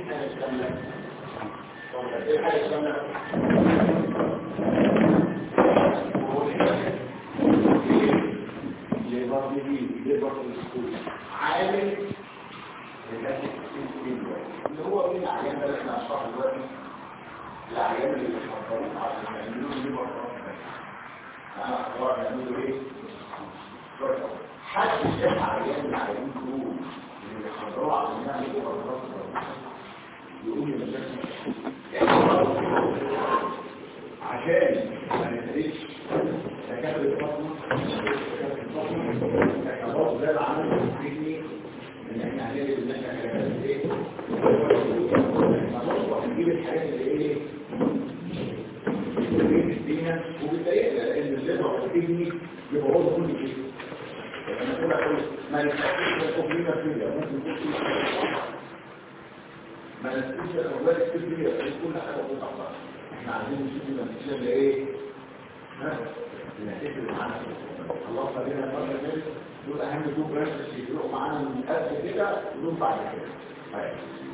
حاجة كاملة طب ايه حاجة كاملة ليبر دي ليبر سكول عامل اللي هو مين العيان ده اللي احنا هنشرحه دلوقتي العيان اللي بيفكرون عشان يعملوا له ليبر انا اخبار يعملوا ايه حد شاف عيان من العيانين دول اللي بيحضروا عشان يعملوا ليبر يقول لي مشاكل عشان ما نتريش تكاد الفصل خلاص ده العمل التكني ان احنا هنعمل ان احنا هنعمل ايه خلاص هنجيب الحاجات اللي ايه اللي فينا وبالتالي لان الليبر التكني يبقى هو كل شيء لما تقول اقول ما نستطيعش الكوبلينا فيها ممكن يكون في ما نستطيعش الاولاد الكبيره كل حاجه بتطلع احنا عايزين نشوف النتيجه اللي ايه ها النتيجه اللي معانا الله خلينا المره اللي دول اهم دول برانشز يفرقوا معانا من قبل كده ودول بعد كده طيب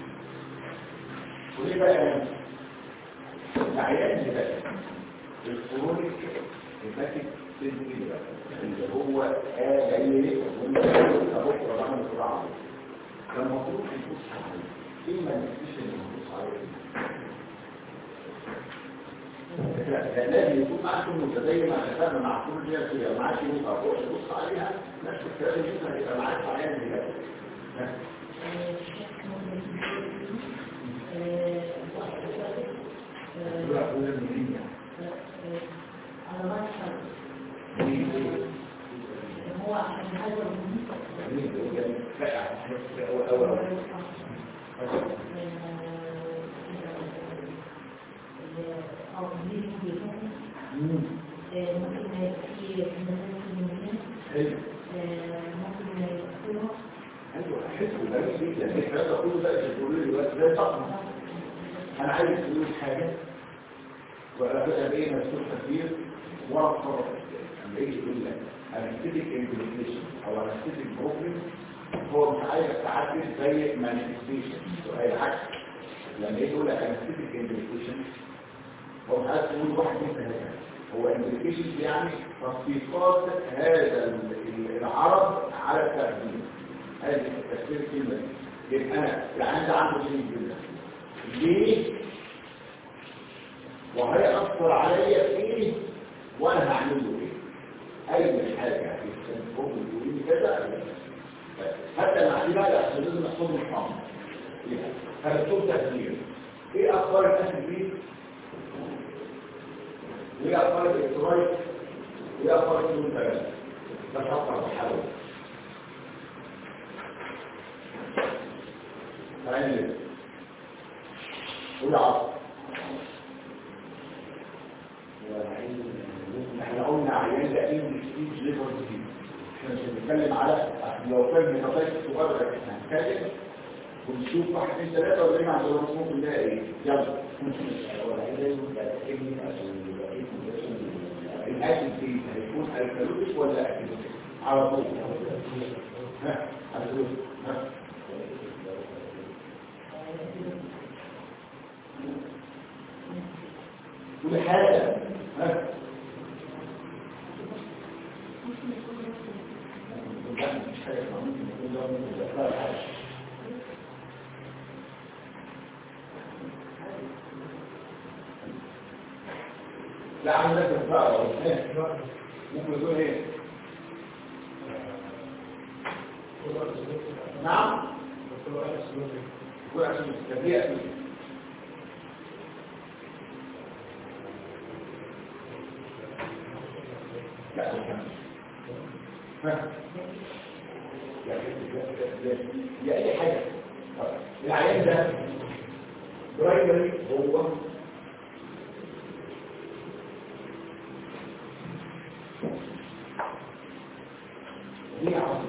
وليه بقى العيان اللي بقى الكرونيك الباكيك سيندري بقى اللي هو آه جاي ليه بكره بعمل بسرعه كان المفروض نبص عليه ايه ما نكتشف اللي نبص عليه لا لازم يكون معكم متدين مع الاسلام مع كل جهه كده معاك يبقى فوق تبص عليها نفس الكلام يمكن يبقى معاك عيان دي هو عشان هذا أو ممكن ممكن في ممكن يكون ايوه احس بلاقي دي لان الكلام ده كله بقى تقول لي دلوقتي ده طبعا انا عايز تقول حاجه وابقى بين مسؤول كثير واتصرف اما يجي يقول لك انستيك امبليكيشن او انستيك بروبلم هو مش عايز تعدل زي مانيفستيشن وهي العكس لما يجي يقول لك انستيك امبليكيشن هو مش عايز تقول واحد من ثلاثه هو امبليكيشن يعني تصفيقات هذا العرض على الترتيب هذه التفسير الكلمة دي يبقى أنا العين ده عنده شيء جدا ليه وهيأثر عليا في ايه وانا هعمل له ايه اي حاجة يستنفقه يقول لي كذا حتى مع دي بقى لا لازم نحصل الحمر هنكتب تفسير ايه اخبار الاسد دي وايه اخبار الالكترويد وايه اخبار الكلون ثلاثة ده فقط بحاول تعالى قول عصر احنا قلنا عيان ده انجلش ستيج ليفر ديزيز احنا مش بنتكلم على لو كان ميتاطايت صغير احنا هنتكلم ونشوف واحد اثنين ثلاثه ولا ايه مع دول ممكن ده ايه يلا الاكل دي هيكون الكالوريك ولا اكل على طول ها على طول ها كل حاجة ها لا عندك الفقر ممكن يقول ايه نعم يقول عشان كبير لا يا اي حاجه العيان ده برايمري هو دي عصر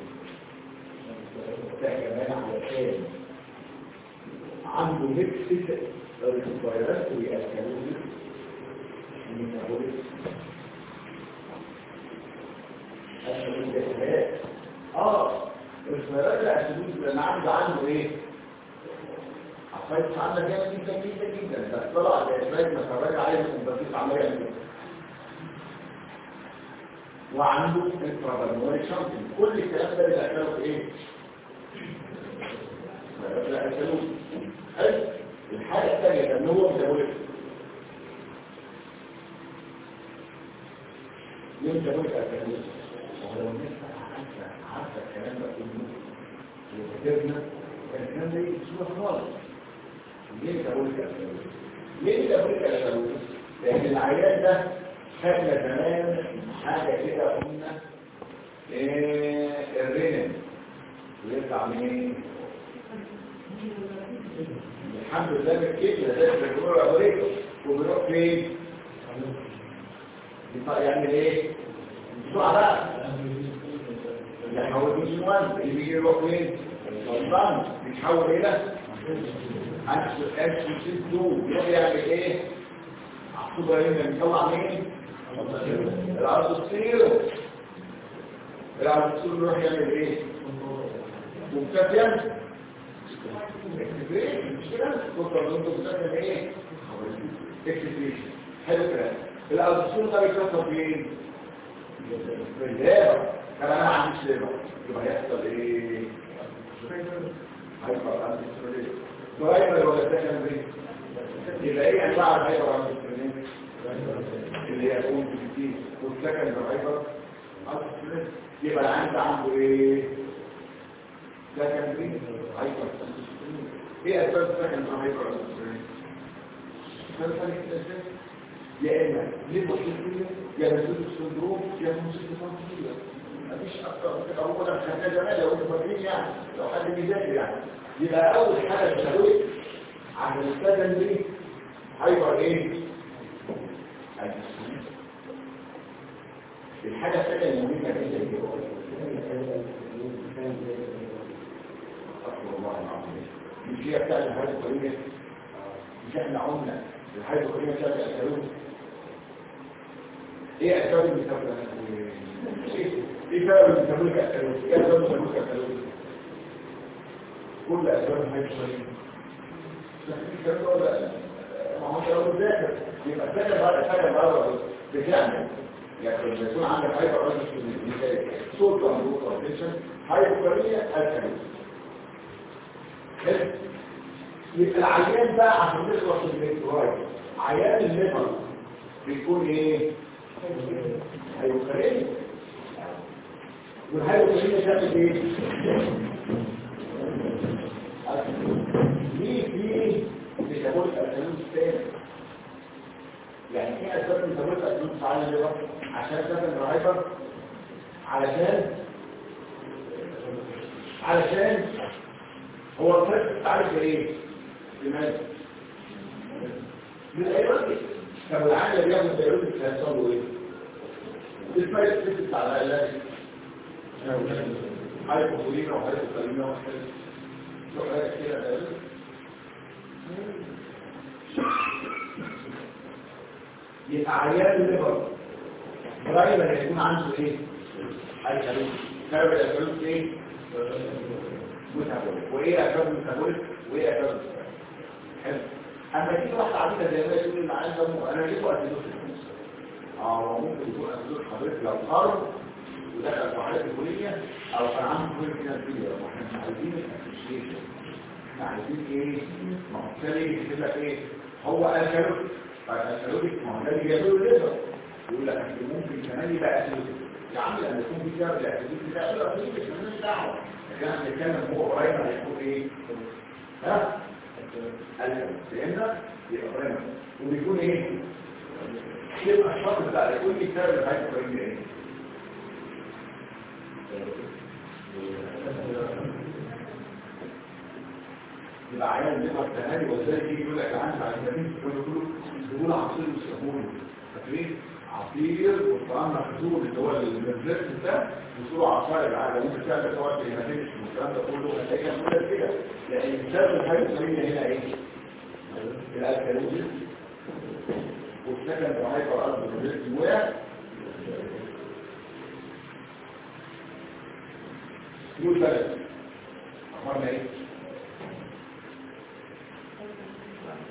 ده كمان علشان عنده ميكسد ريسبيرات ويأكلوزيس ميتابوليس اه الريسبيرات الأكلوزيس لأن عنده عنده ايه فايت عندك جامد جدا جدا جدا بس طلع الاسباب ما تفرج عليه من بسيط عمليه جدا وعنده انترابلمونري شانتنج كل الكلام ده بيدخله في ايه؟ لا يسألوه حلو الحاجة الثانية ان هو ميتابوليك ليه ميتابوليك الكلام ولو الناس عارفة عارفة الكلام ده كله وكتبنا الكلام ده يسوى خالص ليه ميتابوليك الكلام ليه ميتابوليك الكلام لان العيان ده خدنا زمان حاجة كده قلنا ايه الرنم ويطلع منين الحمد لله بالكبلة زي الرجل أوليكم وبيروح فين؟ يعمل ايه؟ بسرعة بقى يحول من سنوان اللي بيجي يروح فين؟ الصلبان بيتحول الى اكس اكس سيس دو يروح يعمل ايه؟ عصوبة هنا بيطلع مين؟ العرض السير العرض السير يروح يعمل ايه؟ مكتفيا اكتفيشن مش كده؟ توصل لانتو مكتفيا ايه؟ اكتفيشن حلو كده العرض السير ده بيكتفى فين؟ في الليبر كان انا ما عنديش ليبر يبقى هيحصل ايه؟ هيبقى عندي استروليه برايمري ولا سكندري؟ يبقى ايه انواع الهايبر عندي اللي هي الاول بكتير والسكن الهايبر يبقى العند عنده ايه سكندري هايبر ايه اسباب السكن الهايبر يا اما ليبوسيتية يا نزول السندروم يا مصيبة صنفية مفيش اكتر من كده هو ده خلينا زمان لو انتوا فاكرين يعني لو حد بيذاكر يعني يبقى اول حاجه تسوي عن السكندري هايبر ايه الحاجة الثانية المهمة جدا أكبر الله العظيم مش هي بتاعت الحاجة القريبة مش احنا قلنا الحاجة القريبة بتاعت الأسالوب ايه أسباب المثابرة؟ ايه سبب المثابرة كأسالوب؟ ايه أسباب المثابرة كأسالوب؟ كل أسباب الحاجة القريبة ما هو انت لو بتذاكر يبقى الذاكر بقى الحاجة بقى بتعمل يعني لما يكون عندك هايبر ريزيستنس صوت ومضغوط وتنشن هايبوكاليميا الكالوريز حلو يبقى العيان بقى عشان نخلص من الكترايد عيان الليفر بيكون ايه هايبوكاليميا والهايبوكاليميا تعمل ايه ليه في ميتابوليك الكالوريز تاني يعني ايه اسباب الميتابوليك الكالوريز على الليفر عشان سكن الهايبر علشان علشان هو الفرق تعرف ايه لماذا من الايروتيك طب العقل اللي بياخد الايروتيك هيحصل له ايه الفرق الست على العلاج هايبوكولينا وهايبوكالينا وحاجات كده يبقى عيان الليفر غالبا يكون عنده ايه الكالوري سبب الكالوري ايه ميتابوليك وايه اسباب الميتابوليك وايه اسباب حلو اما تيجي واحده عاديه زي ما يقول اللي عنده انا جيت وقت اه ممكن يكون اسباب حضرتك لو قرب ودخل في حالات الكليه او كان عنده كل فينانسيه واحنا مش عايزين الاسوشيشن احنا عايزين ايه ما هو بالتالي يكتب لك ايه هو الكالوري فالكالوري ما هو ده اللي جابه الليفر يقول لك انت ممكن كمان يبقى اسيدي يا عم لما يكون في سبب الاسيدي ده يقول لك اسيدي مالناش دعوه لكن احنا بنتكلم هو قريب هيكون ايه ها فهمنا يبقى قريب وبيكون ايه يبقى الشرط بتاع يكون لي سبب الهايبوكاليميا ايه يبقى عيان الليفر تهاني وازاي يجي يقول لك عندي على الجميل يقول له دول عصير يسمونه فاكرين عصير والطعام مخزون اللي هو المزلت ده وصوره عصاير عادة ممكن تعمل سواء في الهاتفش والكلام ده كله هتلاقي كان كده كده لان السبب الهايبوكاليميا هنا ايه؟ الالكالوزيس والسكن الهايبر ارض الريسك وقع يقول بلد اخبارنا ايه؟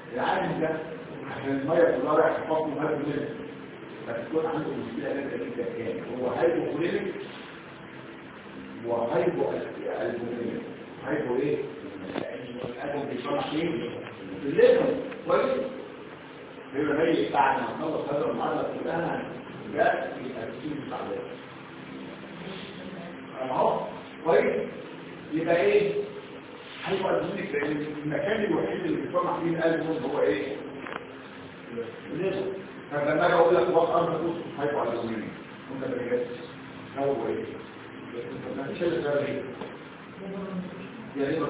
العالم ده عشان الميه كلها رايحه في بطنه هايبو كلينيك فتكون عنده مشكله جامده جدا كان هو هايبو كلينيك وهايبو البومينيك هايبو ايه؟ الأدم بيصنع فين؟ في الليفر كويس؟ يبقى هي بعد ما نخلص هذا المعادله كلها جاء في تركيب التعبير اهو كويس يبقى ايه هيبقى الدنيا لان المكان الوحيد اللي بيصنع فيه الالبوم هو ايه الليفر فلما اجي اقول لك وقت ارض بص هيبقى الالبومين وانت بجد هو ايه مش اللي ده ايه يا ريت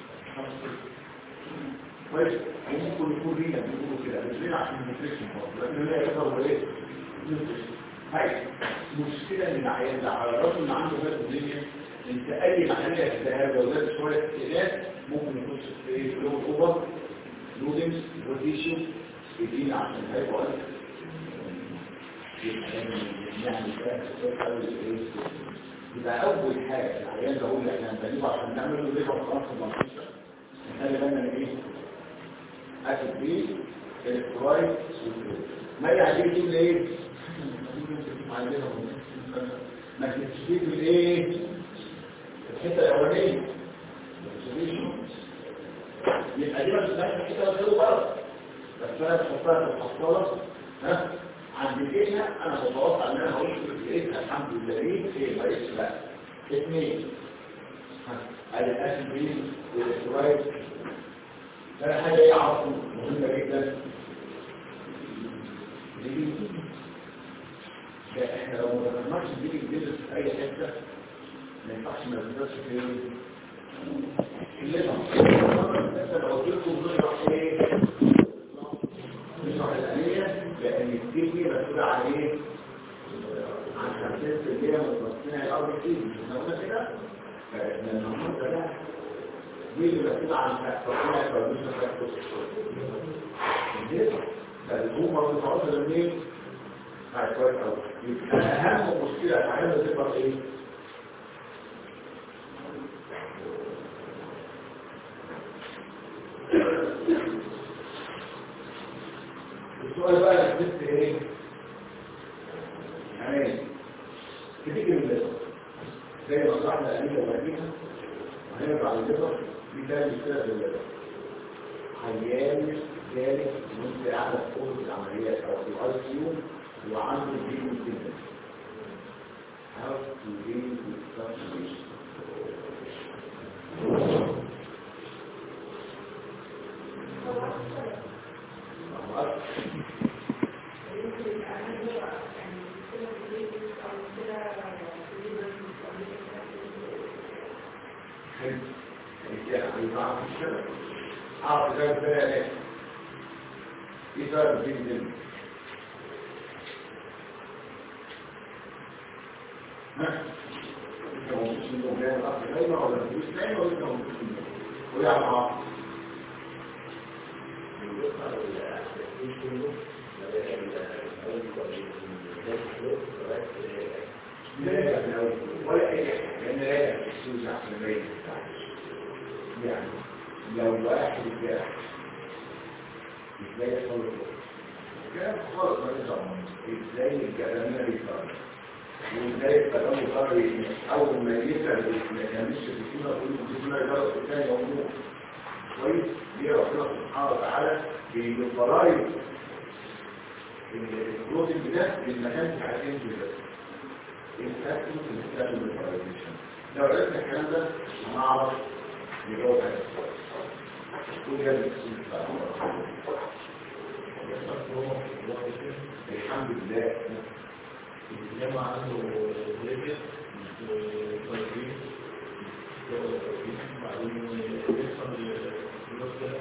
كويس وممكن يكون رينا بيقولوا كده مش رينا عشان النيوتريشن برضه لكن هي كده هو ايه هاي مشكله ان العيان ده على الرغم ان عنده بس الدنيا انت اي عمليه التهاب لو زاد شويه اختلاف ممكن يخش في ايه في لود اوفر لودنجز روتيشن يدينا عشان هيبقى يعني يبقى اول حاجه العيان ده هو اللي احنا هنبنيه عشان نعمل له ليفر ترانسبلانتيشن خلي بالنا من ايه اسيد بي الكترولايت ما يعني دي ايه ما تشتري الايه الحته الاولانيه يبقى دي ما تسمعش الحته اللي بره بس انا بحطها في الحصاله ها عند ايدينا انا بتوقع ان انا هقول لك الحمد لله ايه ايه ما يسمع اثنين الاسيد بي والكترولايت ده حاجه يعرف مهمه جدا دي ده احنا لو ما ذكرناش دي الجزء في اي حته ما ينفعش ما نذكرش في الليفر مثلا لو قلت لكم نشرح ايه نشرح الانيه لان الكيدني مسؤول عن ايه عن 50% من تصنيع الارض الكيدني احنا قلنا كده فاحنا النهارده ده دي اللي مسؤول عن تصنيع البرميشن فاكتور الليفر فالهوم متواصل منين كويس قوي يبقى اهم مشكله تعالى تبقى ايه السؤال بقى اللي كتبت ايه يعني تفتكر الليفر زي ما صاحنا الانية وهديها وهنرجع للليفر في تاني مشكله في الليفر عيان ذلك ممكن قاعده في اوضه العمليات او في الاي سي يو وعنده دين جدا how to deal with such situation أعرف إذا كنت إيه إذا كنت يعني لو واحد جاء ازاي يحصل له كده خالص ما نظام ازاي الكلام بيصير وازاي الكلام بيصير اول ما يسال ما يعملش في السنه يقول له في سنه يجرب الثاني يوم كويس دي ربنا سبحانه وتعالى بالفرايد البروتين ده بالمكان بتاع الانجل بس الفاكتور اللي بتستخدم الفرايديشن لو عرفنا الكلام ده هنعرف نجاوب على السؤال وجد الحمد لله الجامعة عنده ليبيا وتوجيه بعدين يحصل الوقت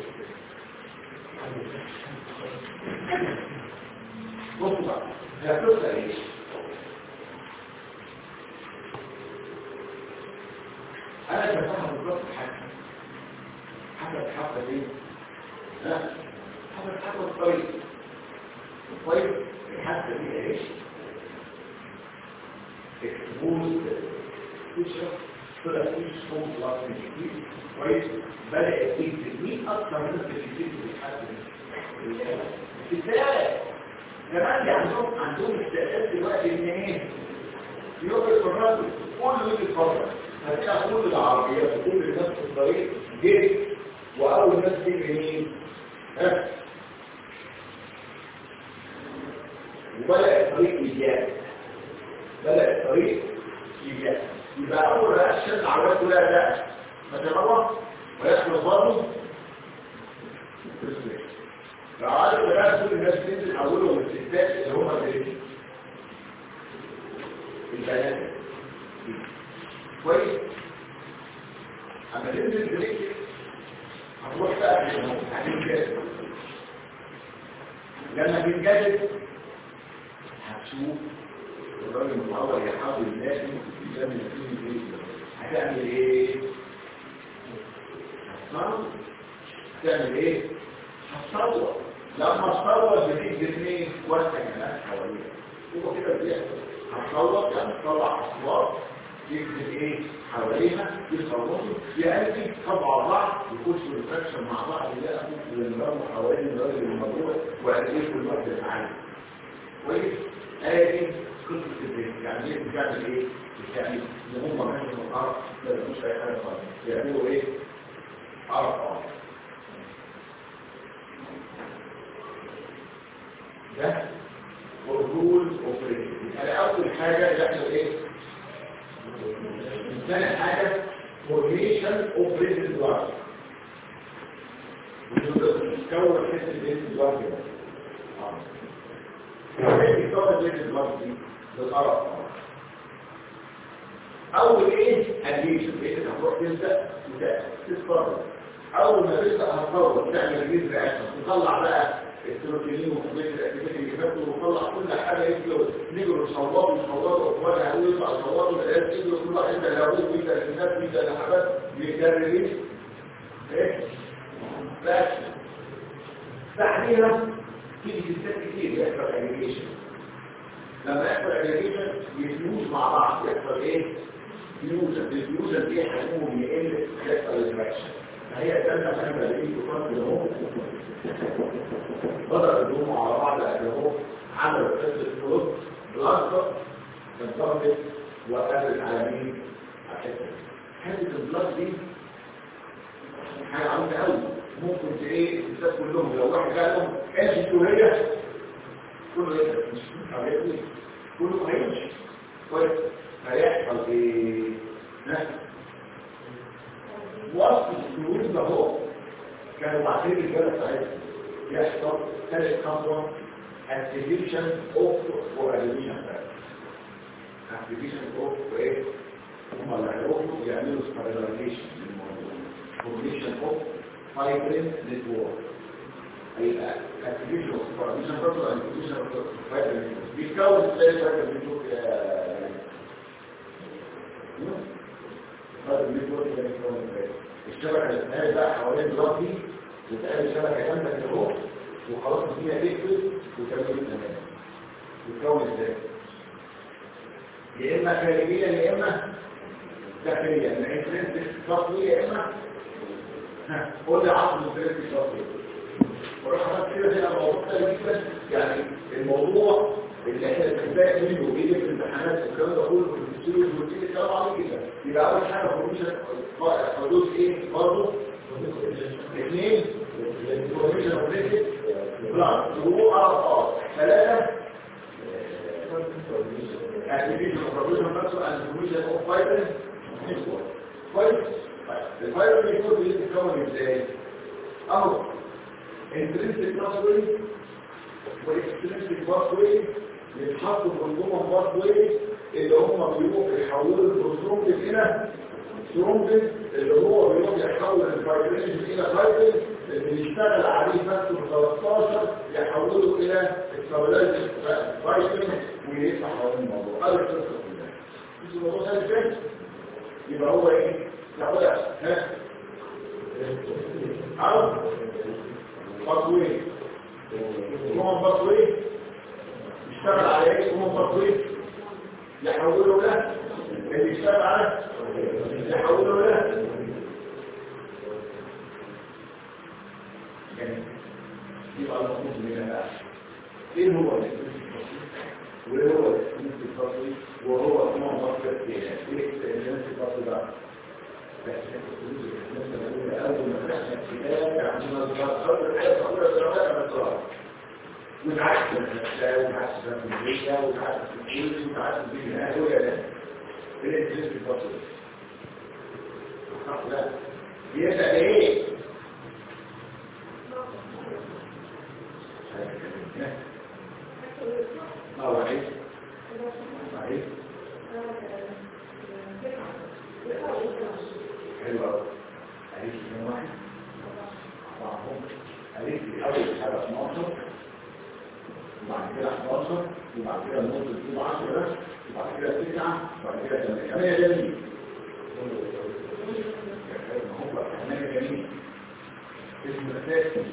بصوا بقى هي قصه ايه؟ انا بفهم بالظبط حاجه حسب حسب ايه؟ ها؟ حسب حسب الطريق الطريق الحاسه دي ايش؟ اكسبوز تشرب طلع فيه صوم بلاس من جديد كويس بدأ يكتب مين أكثر ناس بتكتب بتحسن استثناء كمان عندهم عندهم استعداد دلوقتي ان ايه يوقف الرجل كله يجي يتفرج هتلاقي كل العربيات وكل الناس في الطريق جري واول ناس تيجي مين ها وبدأ الطريق إيجاد بدأ الطريق إيجاد يبقى أول رأس شد عربيات كلها لا فتمرة ويحصل برضه لو عارف بقى كل الناس تنزل أولهم الستات اللي هم الايه؟ البنات كويس أما تنزل بريك هتروح بقى في الموت هتنجذب لما تنجذب هتشوف الراجل المعور يحاول الناس يسمي فيه ايه هتعمل ايه هتصور هتعمل ايه هتصور لما تصور بتيجي اثنين وسط الناس حواليها هو كده بيحصل هتصور يعني تطلع اصوات يكتب ايه حواليها يصوروا يأتي طبعا بعض يخشوا الفاكشن مع بعض يلاقوا النظام حوالين الراجل الموضوع وقد ايه كل واحد يتعامل كويس ادي قصه البيت يعني ايه بتعمل ايه بتعمل ان هم ماشيين في الارض ما يعملوش اي حاجه خالص يعملوا ايه ارض ارض ده الرول اوبريشن يعني اول حاجه يحصل ايه ثاني حاجه فورميشن اوف ريزن بلاد وتتكون حته الريزن بلاد كده كيف يكون الريزن بلاد دي بالقرف اول ايه اديشن ايه هتروح تبدا تتفرج اول ما تبدا هتفرج تعمل ريز رياكشن تطلع بقى السيروتونين وكميه الاكتيفيتي اللي فاتوا وطلع كل حاجه يجوا نيجوا نصوروا نصوروا اخوانها هيقولوا يطلع صوروا الناس يجوا كل واحد ده لاقوه بيتا الناس بيتا الحاجات بيكررين ايه بس بعديها تيجي ستات كتير يحصل اجريجيشن لما يحصل اجريجيشن يفيوز مع بعض يحصل ايه فيوزن الفيوزن دي حجمهم يقل يحصل الفراكشن فهي ده اللي انا بلاقيه في فرق اهو بدأ يدوموا على بعض أجهزهم عملوا قصة فلوس بلانكر انتقلت وقفت على مين؟ على حتة حتة البلاك دي حاجة عمودة قوي ممكن ت- ايه الستات كلهم لو واحد قال لهم امشي سورية كله يقدر مش عارفني كله هيمشي كويس هيحصل ايه؟ ها؟ وسط السوريين ده هو كانوا بعدين الرجاله بتاعتهم يحصل ثالث خطوه activation of coordination activation of ايه هم اللي هيروحوا يعملوا stabilization للموضوع formation of fibrin network هيبقى activation of coordination برضه activation of fibrin network بيتكون ازاي fibrin network يا fibrin network ده بيتكون ازاي الشبكه اللي بتتعمل بقى حوالين البلاط دي بتتعمل شبكه جامده كده اهو وخلاص فيها تقفل وتكمل تمام بتكون ازاي يا اما خارجيه يا اما داخليه الانترنت شخصيه يا اما ها، قول لي عصر الانترنت شخصيه وراح عملت كده هنا الموضوع ده جدا يعني الموضوع اللي احنا بنتضايق منه وبيجي في الامتحانات والكلام ده كله في الدستور والروتين الكلام عليه كده يبقى اول حاجه فورميشن حدود ايه برضه اثنين فورميشن اوبريتد بلان ظهور ار ار ثلاثه activation of provision muscle and formation of fibrin network كويس طيب الفايبر نتورك دي بتتكون ازاي اهو intrinsic pathway واكسترنسك pathway يتحطوا في الجمل pathway اللي هم بيروحوا يحولوا البروترومبين الى ثرومبين اللي هو بيروح يحول الفايبرينج الى فايبرين اللي بيشتغل عليه فاكتور 13 يحوله الى استابلايز فايبرين ويطلع حوالين الموضوع هذا القصه كلها مش الموضوع ده ازاي يبقى هو ايه ياخدها ها او باثوي هو باثوي يشتغل على ايه هو باثوي يحوله له اللي يشتغل على يحولوا له يعني يبقى المفروض من بقى ايه هو الاكسبريس الفصلي وايه هو الاكسبريس الفصلي وهو نوع مصدر ايه الاكسبريس الفصلي بقى بس مثلا اول ما فتحنا الكتاب عندنا الخطر الحياه الصغيره الصغيره الصغيره وتعرف النفساء وتعرف الفاميليا وتعرف الجيش وتعرف البيئة ولا لا الاكسبريس الفصلي لا يسأل ايه اه وعيد وعيد حلو قوي عيد كم واحد أربعهم عيد الأول على 12 وبعد كده 11 وبعد كده النص تجيب 10 وبعد كده 9 وبعد كده 8 8 جميل ما هو 8 جميل اسم الأساسي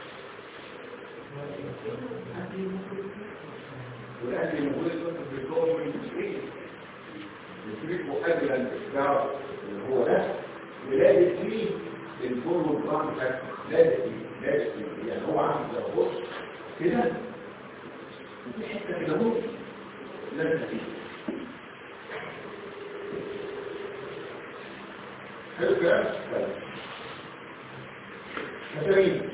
والأهل الموجود في الكون من التسريح التسريح مقابلا الاختيار اللي هو ده ولازم فيه الفول والبراند فاكتور لازم فيه لازم فيه يعني هو عامل لو بص كده وفي حته كده هو لازم فيه حلو كده؟ مثلا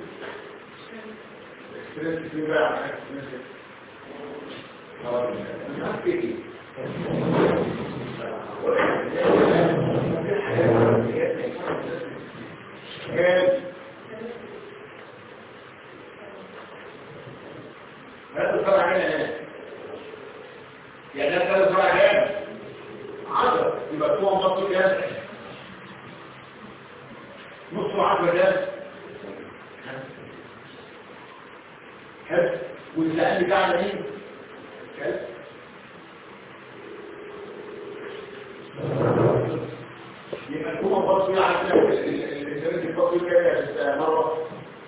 اكسبريس في بقى عن اكسبريس خلاص مش عارف ايه كام هذا طبعا هنا يعني ده طبعا كام عشرة يبقى هو مصر كام نص عشرة كام حلو والسؤال بتاع على مين حلو يبقى الكومة برضه على الانترنت الفصل كام مرة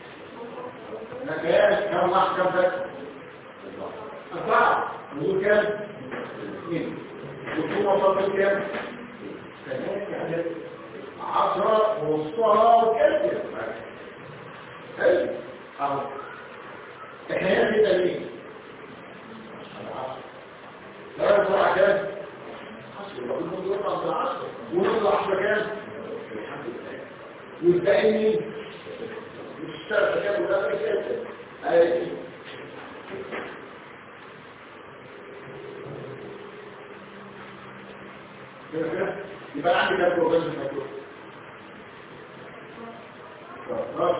مكان كم واحد كم بس أربعة نقول كام اثنين والكومة برضه كام ثلاثة يعني عشرة ونصها وكذا حلو اهو احنا كده ليه لا يطلع كام عشرة يبقى كل مدة يطلع من عشرة ونطلع عشرة كام الحمد لله والباقي مين مش الشرطة كام ولا بقى كام اي كده كده يبقى عندي كام بروجرام مكتوب خلاص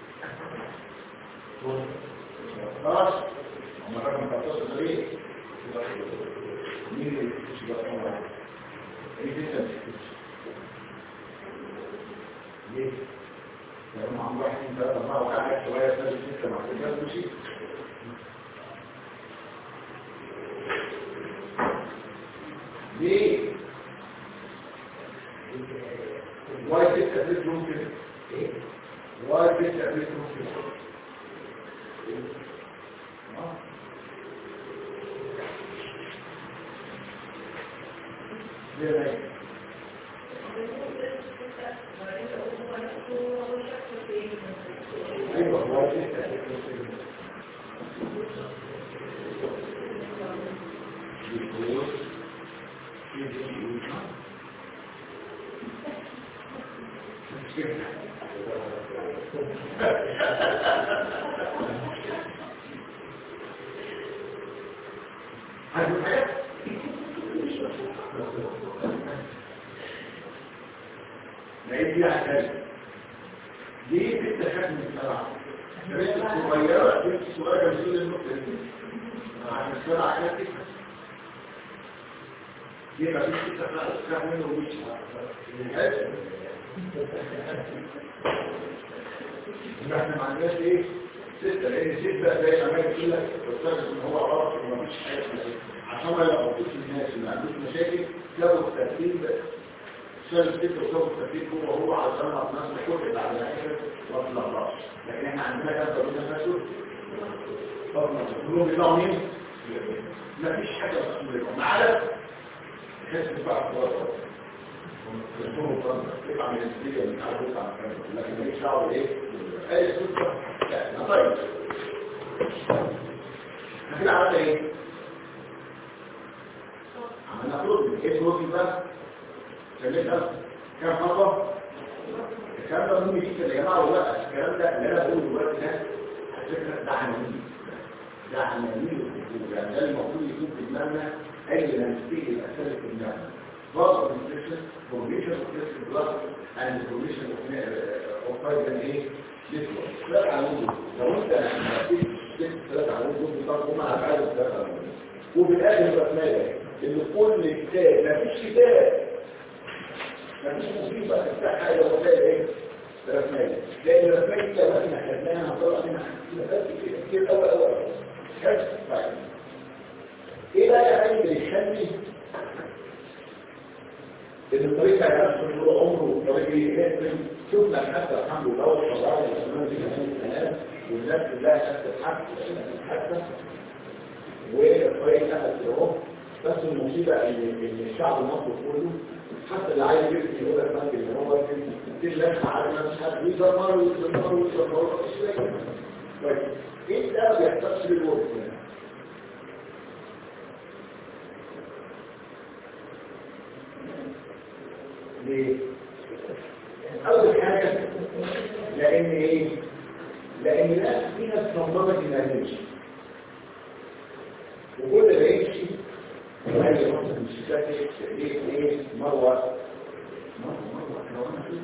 خلاص هم الرقم 13 ده ليه مين اللي مش بقى ايه لسه ليه لو عم واحد اثنين ثلاثة أربعة وقاعد شوية ثلاثة ستة مع كده مشي ليه؟ واي ستة ست ممكن ايه؟ واي ستة ست ممكن آه. ليه ما يمكن؟ ايوه واي ستة ست ممكن يقول نعيد فيها حاجة ليه بنت حجم السبعة؟ بنت صغيرة بنت صغيرة مسؤول النقطة دي عشان السبعة كده تفهم ليه ما فيش تفهم منه ومش احنا ما عندناش ايه ستة لان ستة زي ما قلت لك بتفترض ان هو عارف ان مفيش حاجة عشان ما يلخبطوش الناس اللي ما عندوش مشاكل سابوا الترتيب شال الستة وسابوا الترتيب هو هو علشان ما نفس كل بعد الاخر ما تلخبطش لكن احنا عندنا كام ضرورة نفسه طبعا كلهم بيطلعوا مين؟ مفيش حاجة مسؤولية ما عدا حس بقى الصورة الفرنسا يطلع من السبيل مش عارف يطلع من الفرنسا لكن ماليش دعوة بايه؟ اي صورة لا طيب احنا كده عملنا ايه؟ عملنا فلوس ايه فلوس بقى؟ سميتها كم مرة؟ الكلام ده مهم جدا يا جماعة والله الكلام ده اللي انا بقوله دلوقتي ده على فكرة ده عناوين ده عناوين يعني ده المفروض يكون في دماغنا اي لانسكيب الاساسي في دماغنا بعض الانفكشن فورميشن اوف كريستال بلاد اند فورميشن اوف فايبر ايه؟ نتورك ثلاث عناوين لو انت حطيت ست ثلاث عناوين دول بتاعت هم هتعرف ثلاث عناوين وفي الاخر بقى مالك ان كل كتاب مفيش كتاب مفيش مصيبة تفتح حاجة وتلاقي ايه؟ رسمية لأن الرسمية لو احنا خدناها هنطلع منها حاجات كتير كتير أول أول حلو طيب ايه بقى يا عم اللي يخلي ان الطريق بتاع نفسه طول عمره طريق يهتم شفنا حتى الحمد لله والصلاة والسلام دي كمان السلام والناس كلها شافت حتى حتى والطريق نفس اهو بس المصيبة ان إن الشعب المصري كله حتى اللي عايز يبني يقول لك ممكن ان هو دي لفه على نفس حد يدمر ويدمر ويدمر طيب ايه ده ما بيحصلش بالوقت هنا ليه؟ أول حاجة لأن إيه؟ لأن الناس في ناس صممت إنها تمشي وكل ما يمشي هاي نقطة من الشتات ليه إيه؟ مروة مروة مروة لو أنا في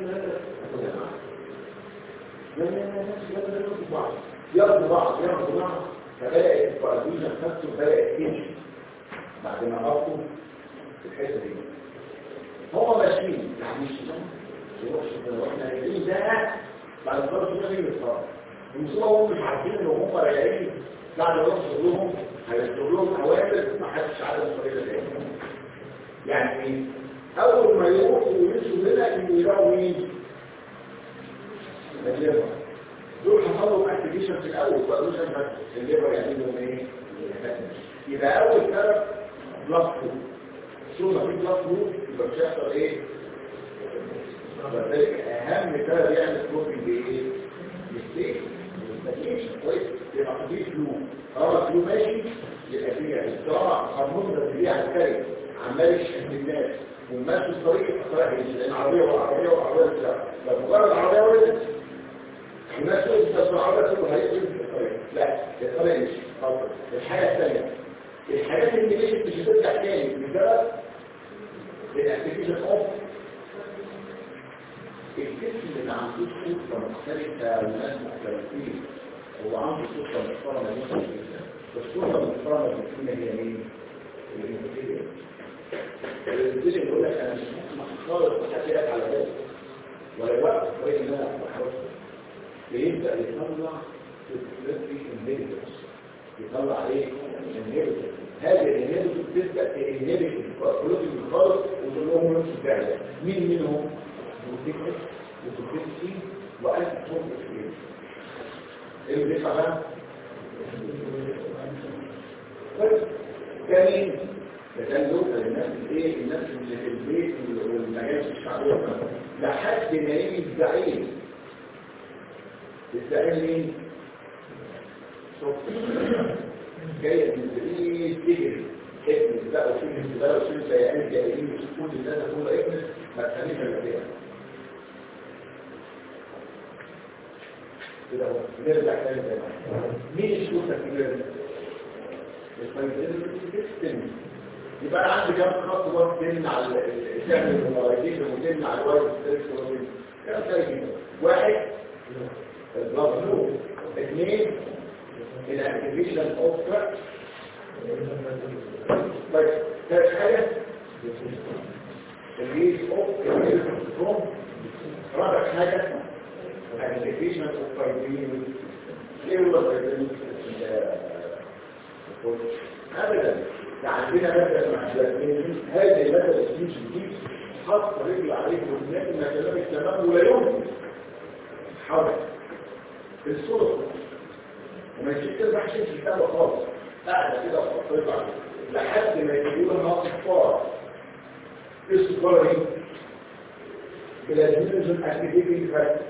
لا لا لا لا لا لا لا لا بعض ياخدوا بعض ياخدوا بعض فبدأت الفرازيزة نفسه بدأت تمشي بعد ما غطوا في الحتة دي هم ماشيين يعني مش واحنا راجعين ده بعد الفرق ده غير الفرق المصيبه هم مش عارفين ان هم راجعين بعد ما يوصل لهم هيوصل لهم اوامر ما حدش عارف الطريقه دي يعني ايه اول ما يروحوا ويمشوا هنا انه يلاقوا مين الليبر دول حصلوا اكتيفيشن في الاول بقى مش الليبر يعني لهم ايه يبقى اول سبب بلس 2 ثم في بلس 2 يبقى مش هيحصل ايه وذلك اهم سبب يعمل سموكينج بايه مستيك مستيك كويس يبقى في فلو طالما فلو ماشي يبقى في يعني طالما هرمون ده اللي على الكاري عمال يشحن الناس وماشي الطريق الطريق مش لان عربيه وعربيه وعربيه لا لو مجرد عربيه ولدت الناس تقول بس العربيه تقول هيقفل الطريق لا الطريق مش خلاص الحاجه الثانيه الحاجات اللي مشيت مش هترجع تاني بسبب الاكتيفيشن اوف الجسم اللي عنده سلطة مختلفة وناس مختلفين هو عنده سلطة محترمة جدا جدا السلطة المحترمة جدا هي مين؟ الانتاجية الانتاجية يقول لك انا مش ممكن خالص احكي على ذلك ولا الوقت كويس ان انا احرصه بيبدأ يطلع سلسلتي انهيبيتورز يطلع ايه؟ انهيبيتورز هذه الانهيبيتورز تبدأ تنهبت البروتين خالص وتقول لهم نفس الفعل مين منهم؟ وتكتب وتكتب وأنت تكون تكتب ايه اللي بيطلع بقى؟ بس كمين ده كان يوصل الناس الايه الناس اللي في البيت والمجالس الشعبيه لحد ما يجي الزعيم الزعيم مين؟ جاية من بعيد تجري ابن بقى وشيل الزبالة وشيل البيان الجاهلين وشيل كل الناس تقول ابن ما تخليش البيان كده هو نرجع تاني زي ما مين الشوطة الكبيرة دي؟ الفايزين يبقى انا عندي كام خط وقت تمنع على الشامل المراجعين وتمنع على الوايد ستريس وتمنع كام تاني واحد البلازلو اثنين الاكتيفيشن اوف طيب ثالث حاجه الريز اوف الكترون رابع حاجه الاكتيفيشن اوف فايبرين ايه هو الفايبرين ابدا عندنا مثلا مع الجلسين هذه المثل السيج دي حط رجل عليه والناس ما كلامك تمام ولا يمكن حرك الصوت وما يجيش كده بحشش الكتابة خالص قاعدة كده وحطيت عليه لحد ما يجيبوا لها صفار ايه الصفارة دي بلازمينوزم اكتيفيتي فاكتور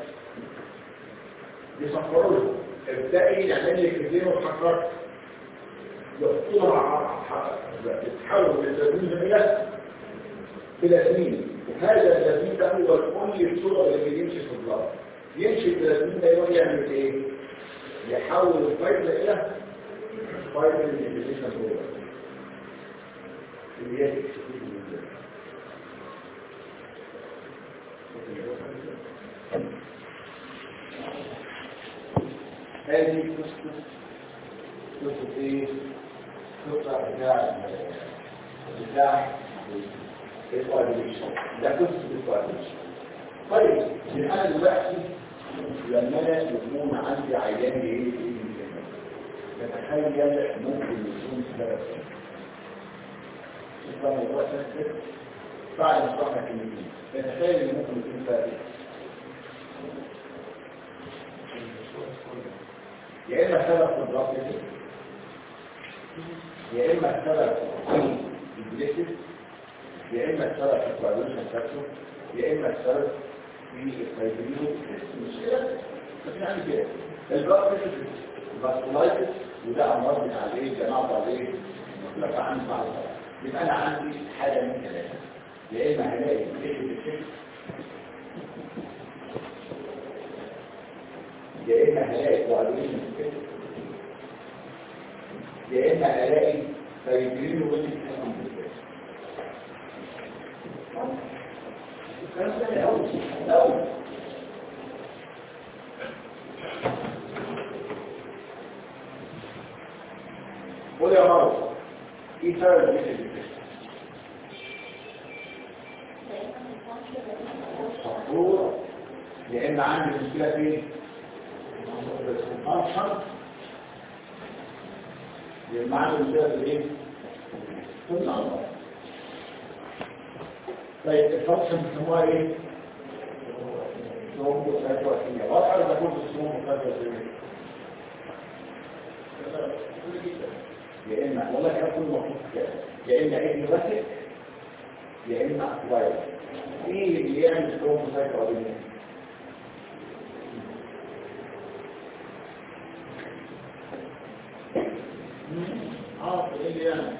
يصفروا له ابدأي يعمل لك ايدين وتحرك يحطوها مع تتحول من البلازمينوزم الى بلازمين وهذا البلازمين ده هو كل الصورة اللي بيمشي في البلاد يمشي البلازمين ده يروح يعمل ايه؟ يحول الفايبر الى فايبر الانفيزيشن هو اللي هي هذه قصة قصة ايه؟ قصة بتاع بتاع الكواليشن ده قصة الكواليشن طيب يبقى انا دلوقتي لما انا يكون عندي عيان ايه تتخيل ممكن يكون سبب ده موضوع سهل بعد ما شرحنا كلمتين تتخيل ان ممكن يكون سبب يا اما سبب في الضغط يا اما سبب في البليتس يا اما السبب في الكواليشن فاكتور يا اما السبب في الفايبرينو مشكله بس يعني كده البلاد الباسكولايتس وده امراض من عليه جماعه عليه مطلق عن بعض يبقى انا عندي حاجه من ثلاثه يا اما هلاقي بليتس يا اما هلاقي كواليشن يا اما هلاقي فايبرينو الكلام ده الأول الأول قول يا مرض ايه سبب المثل صفور يا اما عندي مشكله فين الفانكشن يا اما عندي مشكله في ايه في النظر طيب الفانكشن بيسموها ايه سموم متفاعلية واضحة ولا تكون السموم متفاعلية يا اما والله كان كل مخصوص كده يا اما ايديوباثيك يا اما اكواير ايه اللي يعمل سموم متفاعلية اه ايه اللي يعمل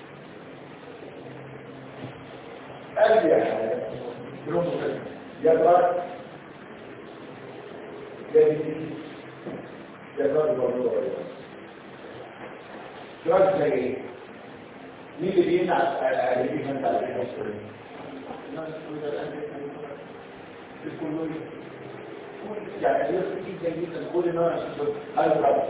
قلبي يا حاجة يقرأ يجري يقرأ الموضوع سؤال زي ايه؟ مين اللي بيمنع اللي انت على ايه يعني يصل جدا جدا كل نوع الرب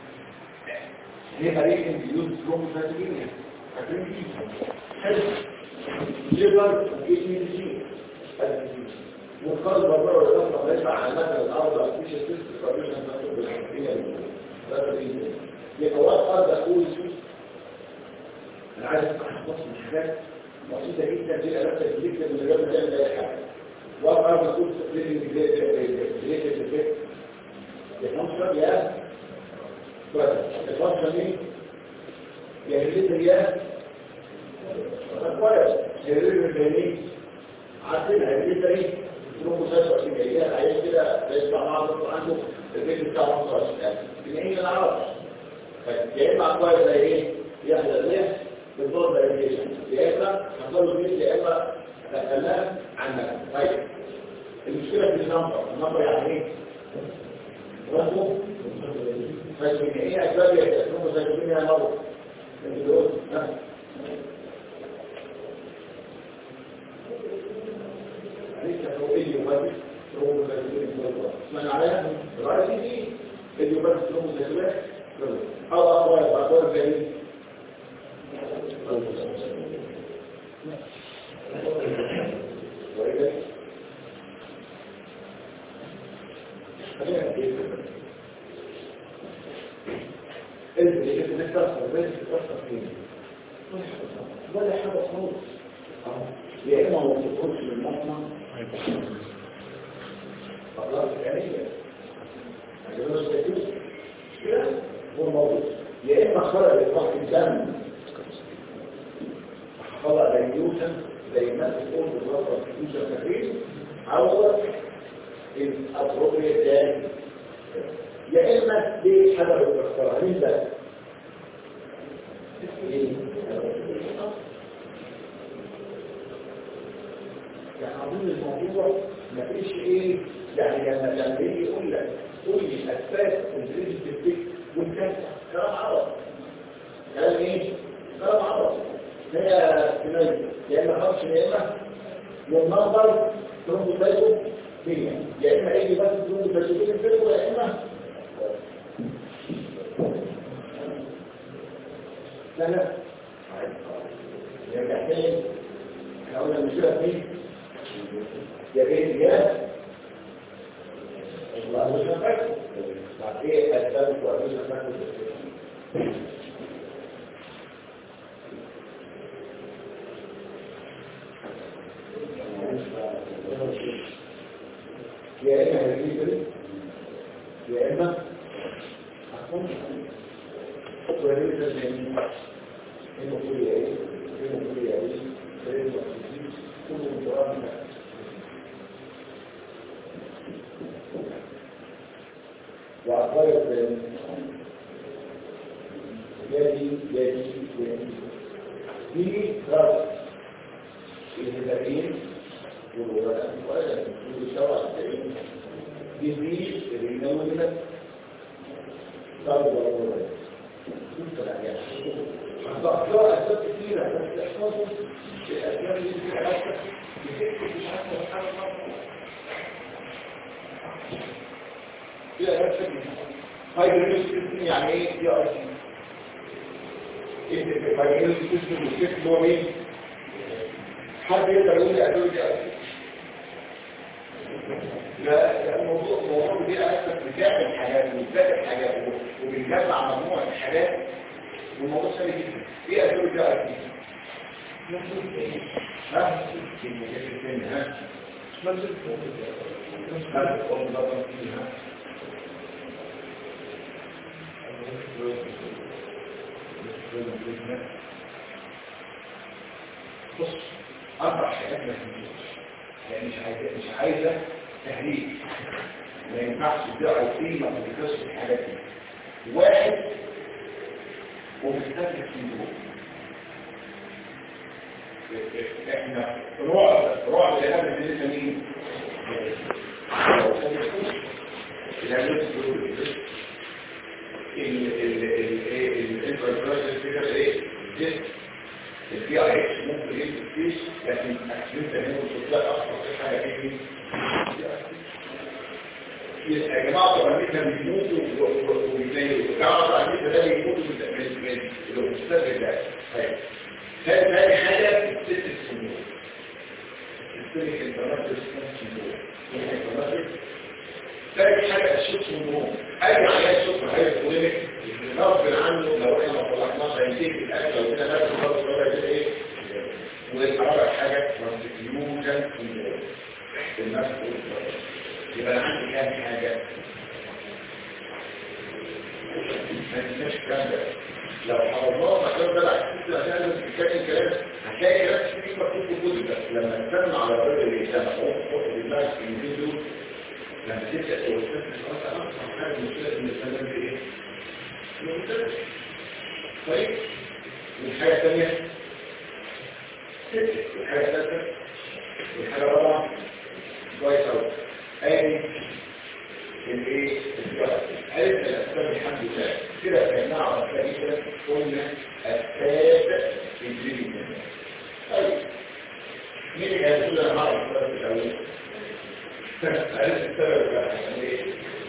ليه فريق يوز كروموساتين فاكرين دي حلو ليبر اي والقلب بره والقلب بيطلع على مثل الارض مفيش سيست كورديشن تاخد بالحقيقه يبقى هو القلب اقول انا عايز افتح نص من حاجات بسيطه جدا دي الالات الجديده من غير ما تعمل اي حاجه وابقى بقول ليه ليه ليه الفانكشن يا الفانكشن ايه يا اللي يا كويس الرير البياني عارفين هيجي ده ايه يروح مسافر في جايه عايز كده يطلع معاه عنده البيت بتاعه 15000 جنيه ما نعرفش يا اما كويس زي ايه يحلى ليه بالدور ده يا اما حصل له بيت يا اما دخلناه عنها طيب المشكله في النمبر النمبر يعني ايه رقمه بس من ايه اسباب يتكلموا زي الدنيا مره انت تقول من عليها رأي دي اللي يبقى تسلمه زي أو أقوال أقوال جميل وإذا خلينا نجيب اللي اللي نكسر بس تكسر فيه ولا حاجة خالص يا إما ما تدخلش من المصنع خلاص يعني كده هو موجود يا اما خرج الضغط الدم خلق ديوشن زي ما تقول بالظبط ديوشن كثير عوض الابروبريت تاني يا اما دي حاجه بتختارها مين ده؟ ايه؟ يعني اظن الموضوع مفيش ايه يعني لما لما يجي يقول لك قول لي اسباب الريجن تفتك وانت كلام عربي كلام ايه؟ كلام عربي هي سيناريو يا اما خمس يا اما والنظر تروح تلاقيه هي يا اما ايه بس تروح تلاقيه الفيلم يا اما لا لا يرجع تاني احنا قلنا المشكله فين يا بين يا الله مش هنفكر بعد ايه اسباب ومش هنفكر يا اما هيجيب يا اما هتكون ويريد ان المفروض ايه المفروض ايه المفروض كل القران وأخبرت يدي يدي يدي دي رأس الهدفين والولاء ولا كل شرع الدين دي دي اللي نقول صار بالولاء كنت لا يعني ضغطاء أسباب كثيرة بس احفظوا الأسباب اللي في علاقة بتكتب مش عارفة سبحان الله فيها نفسك فايبرينوس سيستم يعني ايه دي ار سي ايه فايبرينوس سيستم والسيستم هو مين حد يقدر يقول لي ادويه دي ار سي لا لا الموضوع الموضوع دي اصلا بتعمل حاجات وبتذاكر حاجات وبنجمع مجموعه حاجات والموضوع سهل جدا ايه ادويه دي ار سي ها ها ها بص أربع حاجات ما تنجيش يعني مش عايزة مش عايزة تهريج ما ينفعش تبيع القيمة ما تكسر الحاجات دي واحد ومستهلك سندروم احنا رعب رعب لهذا بالنسبة مين؟ العلاج السلوكي الانتربريشن فيجر ايه جسم البي اي اكس ممكن يكتب فيه لكن اكسنت هنا وتطلع اصلا حاجه فيه يا جماعه طبعا احنا بنموتوا وبيتنيلوا تعرف عن كده ده بيموتوا من الاستاذ ده طيب ثاني حاجه ست السنين السنين الانترنت سنين ثاني حاجة الشوك سندروم أي عيان شوك هاي كلينيك غصب عنه لو احنا ما طلعناش هيديك الأكل لو كده نفس الغلط ولا كده إيه ورابع حاجة ترانسفيوجن سندروم تحت النفس يبقى أنا عندي كام حاجة ما تنساش الكلام ده لو حفظناه مكان ده بعد ست عشان تتكلم كلام هتلاقي كلام كتير مكتوب في الكتب بس لما تسمع على الراجل اللي يسمع هو في دماغك الكلمتين دول لما تبدأ توسط خلاص أصلا حاجة المشكلة إن السلام في إيه؟ المدرس طيب والحاجة الثانية ستة والحاجة الثالثة والحاجة الرابعة كويس أوي أدي الإيه؟ عرفنا الأسباب الحمد لله كده فهمناها على الخريطة قلنا أسباب الجريمة طيب مين اللي هيقول أنا هعرف السبب الأول؟ عرفت السبب بقى ليه؟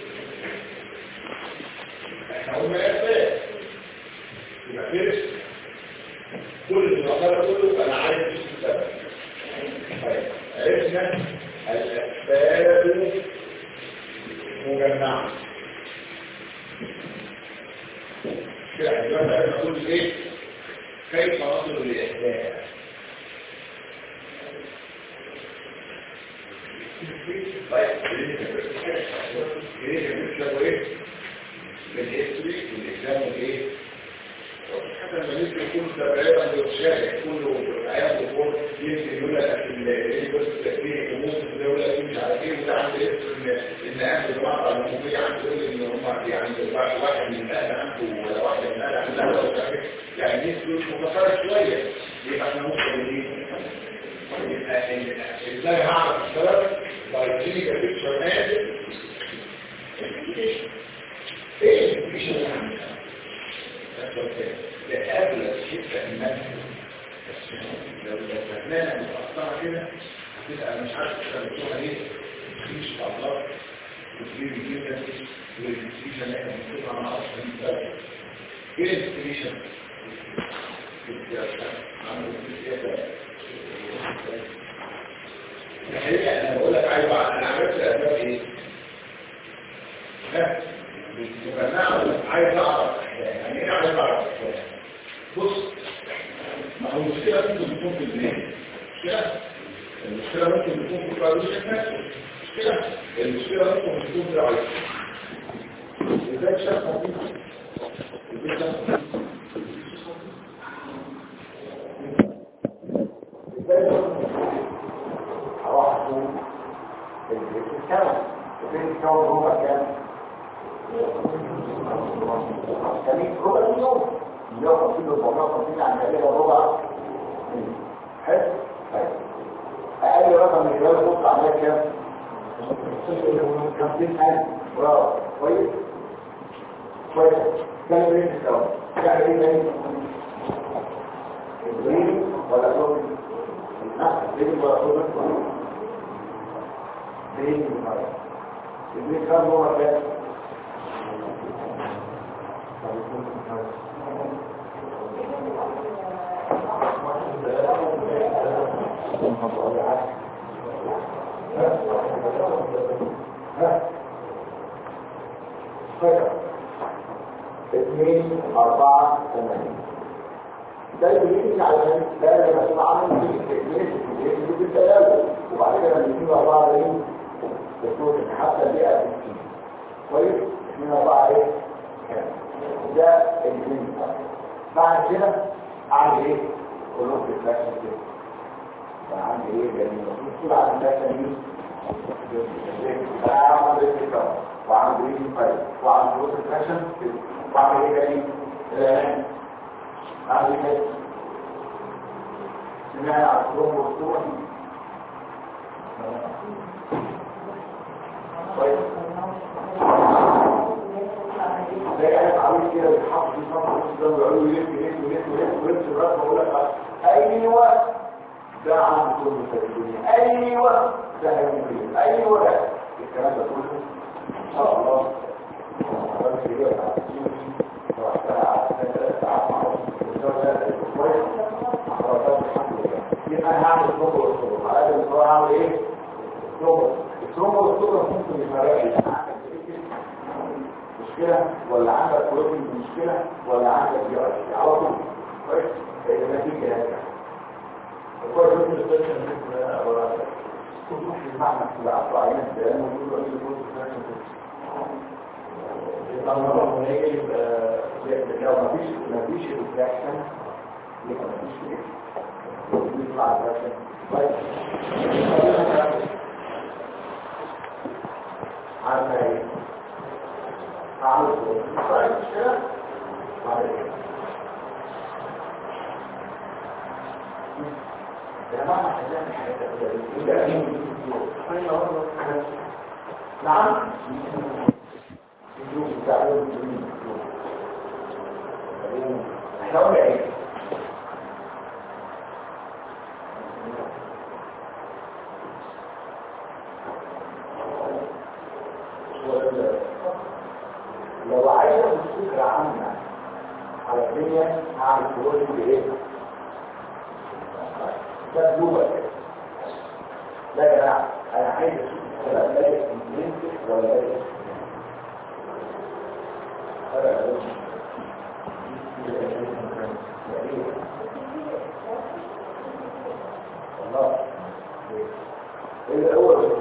احنا قلنا اسباب يبقى فيرس كل اللي بقدر كله انا عارف ايش السبب طيب عرفنا الاسباب مجمعه كده احنا عرفنا نقول ايه كيف نصل للاسباب طيب ايه بالهيستوري والاكزام والايه حتى لما يجي يكون تبعية بالشارع كله عيال الكون يمكن يقول لك اللي بس تكبير الامور اللي يقول لك مش عارف ايه وده عنده اسم ان ان اهل الجماعه العموميه عنده يقول ان هم في عنده واحد من الاهل عنده ولا واحده من الاهل عندها ولا مش عارف إيه. يعني دي فلوس مختصره شويه يبقى احنا ممكن ايه يبقى ازاي هعرف السبب باي كلينيكال بيكتشر نازل ايه مفيش قبل الشفة المنزل لو فهمنا متأثرة كده هتبقى مش عارف تخلطوها ايه مفيش تعطلات وتجيب جدا والديسيشن اللي احنا بنشوفها مع اصلا الدولة ايه الديسيشن؟ عملوا السياسة الحقيقة انا بقول لك عايز انا عرفت الاسباب ايه؟ ها فانا عايز اعرف يعني ايه عايز اعرف بص ما هو المشكله ممكن تكون في البناء مشكله المشكله ممكن تكون في البيولوجيا نفسه مشكله المشكله ممكن تكون في العيش ازاي شافها دي ازاي شافها هروح اشوف الكلام وفين الكون هو كام خليك ربع اليوم 150 450 عن تقريبا ربع حلو طيب اقل رقم من خلال البص عمليه كام 50000 برافو كويس كويس كام ريت الكون يعني ايه تاني الريت ولا صوت لا الريت ولا صوت ريت الريت كام هو كام اثنين أربعة ثمانية ده يجي علشان ده لما تبقى عامل في الاثنين في الاثنين بالتلاوة وبعد كده من اثنين أربعة ده بتقول ان حتى البيئة بتكين كويس اثنين أربعة ايه كام ده الاثنين بعد كده اعمل ايه قلوب الفلاكشن كده فعندي ايه لان المفروض على الفلاكشن دي اعمل ايه كده وعندي ايه فايل وعندي قلوب الفلاكشن كده وعندي ايه تاني الان اعمل ايه كده سمعنا على الصوم والصوم كويس زي انا عامل كده بيتحط في صفحه ده ويقعدوا يلف يلف يلف يلف ويلف الراس بقول لك ايوه ده عم كل في الدنيا ايوه ده هيمكن ايوه ده الكلام ده كله ان شاء الله بس كده يبقى انا هعمل صبر والصبر على قد ما هعمل ايه؟ صبر الصبر والصبر ممكن يفرق مشكلة ولا عندك بروتين مشكلة ولا عندك جي اي على طول كويس النتيجة هذا الكويس بروتين ستيشن ده عبارة كل واحد المعنى في العصر عيان لأنه كل واحد بروتين ستيشن يبقى المرة هي يبقى لو مفيش مفيش ريفراكشن يبقى مفيش ايه يطلع الريفراكشن طيب عارفة ايه عامل طيب مش كده بعد كده يا جماعه هنعمل حاجه كده نعم اليوم بتاع يوم احنا قلنا ايه لو عايز فكرة عامة على الدنيا هعمل فلوس بايه؟ ده جوه لا يا جماعة انا عايز اشوف الكلام ده يمكن ولا لا والله ايه الاول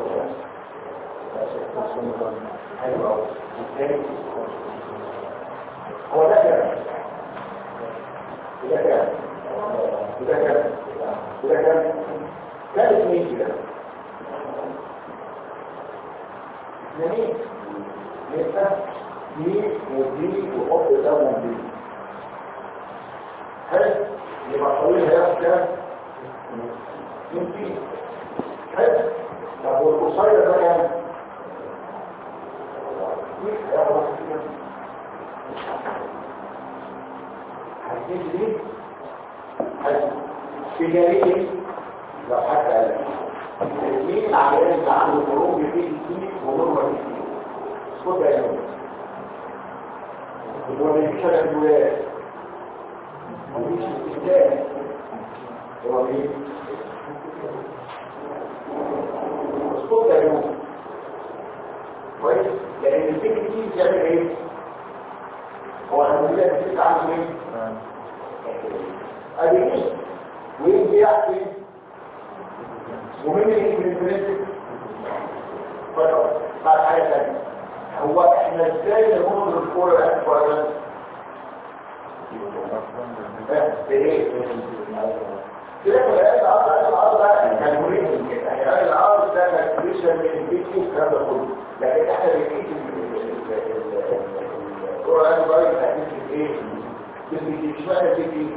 حلو قوي الثاني هو ده كده ده كام ده كام ده كام كام اثنين كده اثنين يبقى دي ودي وحط ده ودي حلو يبقى طويل هياخد كام يمكن حلو طب والقصير ده كام هياخد كام عايزين دي حلو في جريء لو حتى قال الاثنين عيان اللي عنده خروج في الاثنين ونورمال الاثنين خد يا نور هو مش شبه الولاد مفيش استخدام هو مين اسقط يا نور كويس لان الفكر دي بتعمل ايه هو احنا بنقول لك الفكر عنده ايه ادي ايه وين بيحكي ومين اللي يجي من البرنسك فقط بعد حاجه ثانيه هو احنا ازاي نمر الكوره الاكبر بايه كده بقى العرض العرض ده كان مريض كده يعني العرض ده كان كريشن من الفيديو والكلام ده كله لكن احنا بنقيس الكوره الاكبر بتاعت ايه بنقيس اشمعنى دي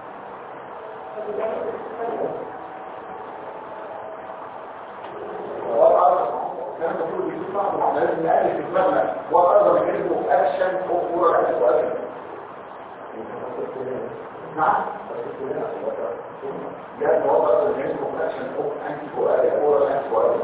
كان المفروض يكون صعب احنا لازم نقلل في دماغنا وأقدر نجيبه اكشن وكوره اكشن نعم جاء هو أقدر نجيبه اكشن او انتي كوره كوره انتي كوره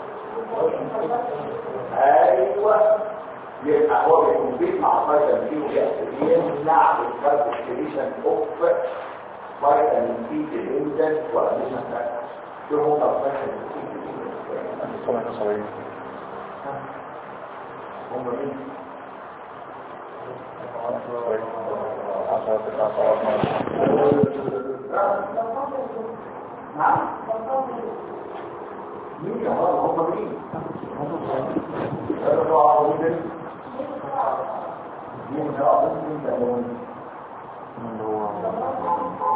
ايوه يبقى هو بيكون بيت مع فيتامين سي ويأكل يمنع الكاربوكسيليشن اوف فيتامين سي ديبندنت واديشن فاكتور دول هم فيتامين سي طبعا صغير هم مين؟ عشرة تسعة نعم مين يا هذا هم مين؟ هذا هو عظيم مين ده عظيم مين ده مين؟ اللي هو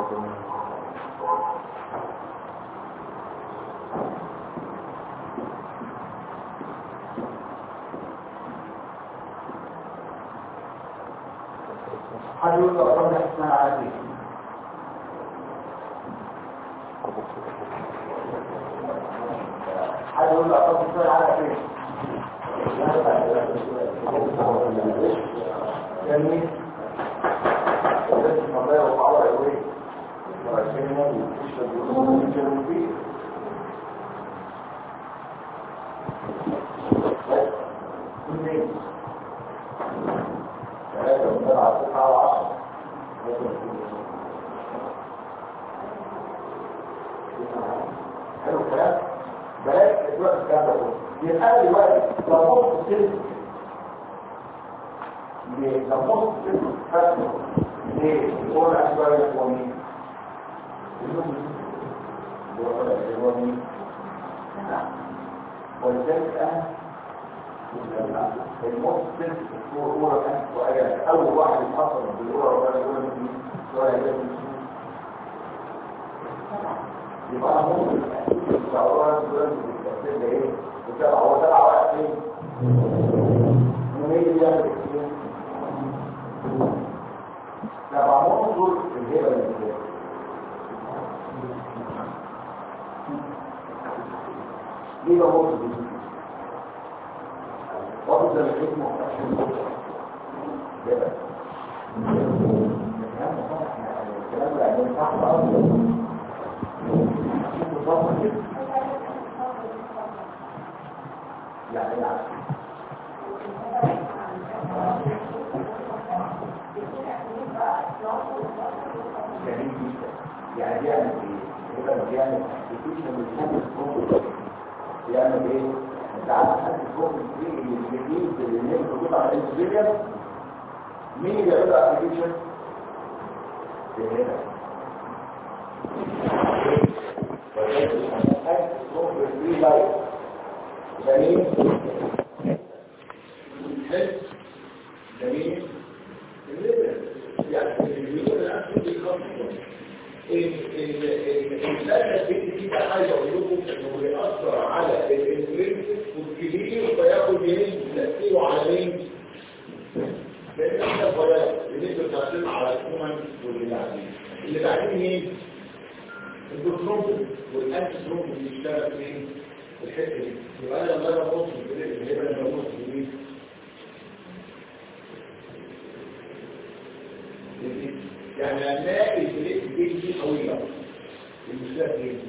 حد يقول له أرقام ده اسمها عادي حد يقول له أرقام اسمها عادي جميل بس المضايا وقعوا يقول ورسين نبي تشرب يقول يجروا فيه اثنين ثلاثة وسبعة تسعة وعشرة حلو الكلام بلاش دلوقتي الكلام ده كله يبقى دلوقتي لو نص سلك ليه؟ لو نص سلك فاتوا ليه؟ يقول أشوية هو مين؟ هو مين؟ ولذلك أنا المسلم هو كان سؤال اول واحد يتحصل بالاولى ولا يقول لك سؤال ده يبقى انا ممكن الشعور سؤال بالتفسير ده ايه وتابع هو تابع واحد فين ومين اللي يعمل ايه تابع منظر الهبه اللي ليه بقى منظر وأفضل الحكمة وأحسن كده الكلام ده يعني صح أصلا بالظبط كده يعني يعني جميل جدا يعني بيعمل ايه؟ يبقى بيعمل ابلكيشن من فوق بيعمل ايه؟ انت عارف حد فوق الجديد الجديد اللي هي موجود على الانسولين مين اللي يعمل ابلكيشن؟ هنا جميل جميل يعني الجميل الأكل بيخفض المادة البنت دي بقى عايز اقول لكم انه بيأثر على الانترنسك والكبير فياخد يمين تأثيره على مين؟ لان احنا صغير بنقدر تأثير على الكومن واللي بعدين اللي بعدين مين؟ البروترومبل والانتي ترومبل بيشتغل فين؟ في الحته دي يبقى انا لما اجي ابص في اللي هيبقى انا ببص في مين؟ يعني هنلاقي البليت دي دي قوية المشكلة فين؟